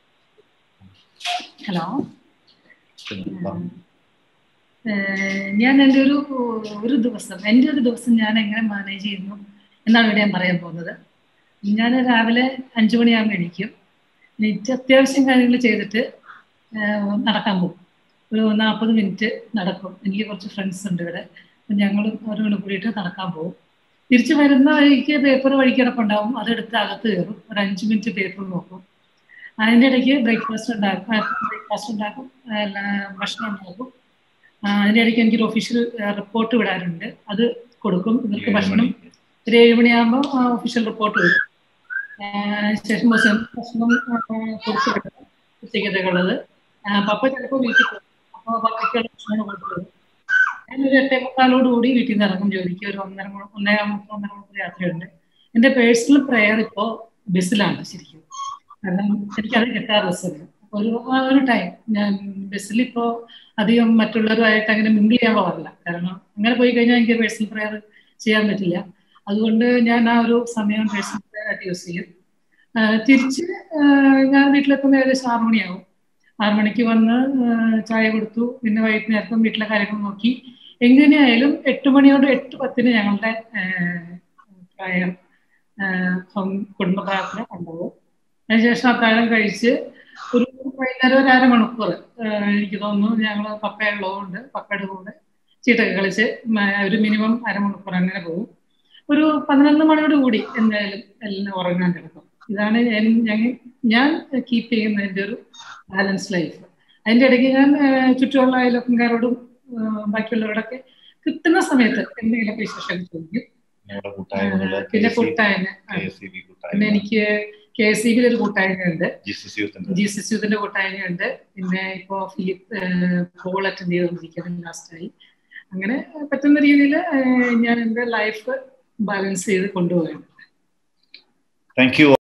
ഹലോ ഞാൻ എൻ്റെ ഒരു ഒരു ദിവസം എൻ്റെ ഒരു ദിവസം ഞാൻ എങ്ങനെ മാനേജ് ചെയ്യുന്നു എന്നാണ് ഇവിടെ ഞാൻ പറയാൻ പോകുന്നത് ഞാൻ രാവിലെ അഞ്ചു മണിയാകുമ്പോൾ എണീക്കും എണീറ്റ് അത്യാവശ്യം കാര്യങ്ങൾ ചെയ്തിട്ട് നടക്കാൻ പോകും ഒരു നാൽപ്പത് മിനിറ്റ് നടക്കും എനിക്ക് കുറച്ച് ഫ്രണ്ട്സ് ഉണ്ട് ഇവിടെ ഞങ്ങളും അവരോട് കൂടിയിട്ട് നടക്കാൻ പോകും തിരിച്ചു വരുന്ന വഴിക്ക് പേപ്പർ വഴിക്കിടപ്പുണ്ടാവും അതെടുത്ത് അകത്ത് കയറും ഒരു അഞ്ച് മിനിറ്റ് പേപ്പർ നോക്കും അതിൻ്റെ ഇടയ്ക്ക് ബ്രേക്ക്ഫാസ്റ്റ് ഉണ്ടാക്കും ബ്രേക്ക്ഫാസ്റ്റ് ഉണ്ടാക്കും ഭക്ഷണം ഉണ്ടാക്കും അതിൻ്റെ ഇടയ്ക്ക് എനിക്കൊരു ഒഫീഷ്യൽ റിപ്പോർട്ട് വിടാറുണ്ട് അത് കൊടുക്കും ഇവർക്ക് ഭക്ഷണം ഒരു ഏഴ് മണിയാകുമ്പോൾ ഒഫീഷ്യൽ റിപ്പോർട്ട് വരും ശേഷം ഭക്ഷണം കൊടുത്തു വിടും ഉച്ചയ്ക്കത്തേക്കുള്ളത് പപ്പ ചിലപ്പോൾ വീട്ടിൽ പോകും അപ്പോൾ പപ്പയ്ക്കുള്ള ഭക്ഷണം കൊടുത്തു വിടും ഞാനൊരു എട്ടേ മുക്കാലോട് കൂടി വീട്ടിൽ നിന്ന് ഇറങ്ങും ജോലിക്ക് ഒരു ഒന്നര ഒന്നര മണിക്കൂർ ഒന്നര മണിക്കൂർ യാത്രയുണ്ട് എൻ്റെ പേഴ്സണൽ പ്രെയർ ഇപ്പോൾ ബസ്സിലാണ് ശരിക്കും കാരണം എനിക്കത് കിട്ടാറ് ബസ്സിൽ ഒരു ഒരു ടൈം ഞാൻ ബസ്സിൽ ഇപ്പോൾ അധികം മറ്റുള്ളവരുമായിട്ട് അങ്ങനെ മിങ്കിൾ ചെയ്യാൻ പോകാറില്ല കാരണം അങ്ങനെ പോയി കഴിഞ്ഞാൽ എനിക്ക് പേഴ്സണൽ പ്രെയർ ചെയ്യാൻ പറ്റില്ല അതുകൊണ്ട് ഞാൻ ആ ഒരു സമയം പേഴ്സണൽ പ്രെയർ ആയിട്ട് യൂസ് ചെയ്യും തിരിച്ച് ഞാൻ വീട്ടിലെത്തുന്ന ഏകദേശം ആറു മണിയാവും ആറു മണിക്ക് വന്ന് ചായ കൊടുത്തു പിന്നെ വൈകുന്നേരത്തും വീട്ടിലെ കാര്യങ്ങൾ നോക്കി എങ്ങനെയായാലും എട്ട് മണിയോട് എട്ട് പത്തിന് ഞങ്ങളുടെ പ്രായം കുടുംബ പ്രാർത്ഥന ഉണ്ടാവും അതിനുശേഷം അത്താഴം കഴിച്ച് ഒരു വൈകുന്നേരം ഒരു അരമണിക്കൂർ എനിക്ക് തോന്നുന്നു ഞങ്ങൾ പപ്പയുള്ളതുകൊണ്ട് പപ്പയുടെ കൂടെ ചീട്ടൊക്കെ കളിച്ച് ഒരു മിനിമം അരമണിക്കൂർ അങ്ങനെ പോകും ഒരു പതിനൊന്ന് മണിയോട് കൂടി എന്തായാലും എല്ലാം ഉറങ്ങാൻ കിടക്കും ഇതാണ് ഞങ്ങൾ ഞാൻ കീപ്പ് ചെയ്യുന്നതിൻ്റെ ഒരു ബാലൻസ് ലൈഫ് അതിൻ്റെ ഇടയ്ക്ക് ഞാൻ ചുറ്റുമുള്ള അയൽവക്കംകാരോടും ബാക്കിയുള്ളവരോടൊക്കെ കിട്ടുന്ന സമയത്ത് എന്തെങ്കിലുമൊക്കെ വിശേഷം ചോദിക്കും പിന്നെ കൂട്ടായ്മ പിന്നെ എനിക്ക് കെ എസ് സി ബിയിൽ ഒരു കൂട്ടായ്മയുണ്ട് ജി സി സി യൂത്തിന്റെ കൂട്ടായ്മയുണ്ട് പിന്നെ ഇപ്പോ ഫിലിപ്പ് പോൾ അറ്റൻഡ് ചെയ്തുകൊണ്ടിരിക്കുന്നത് ലാസ്റ്റായി അങ്ങനെ പറ്റുന്ന രീതിയിൽ ഞാൻ എൻ്റെ ലൈഫ് ബാലൻസ് ചെയ്ത് കൊണ്ടുപോകുന്നുണ്ട് താങ്ക് യു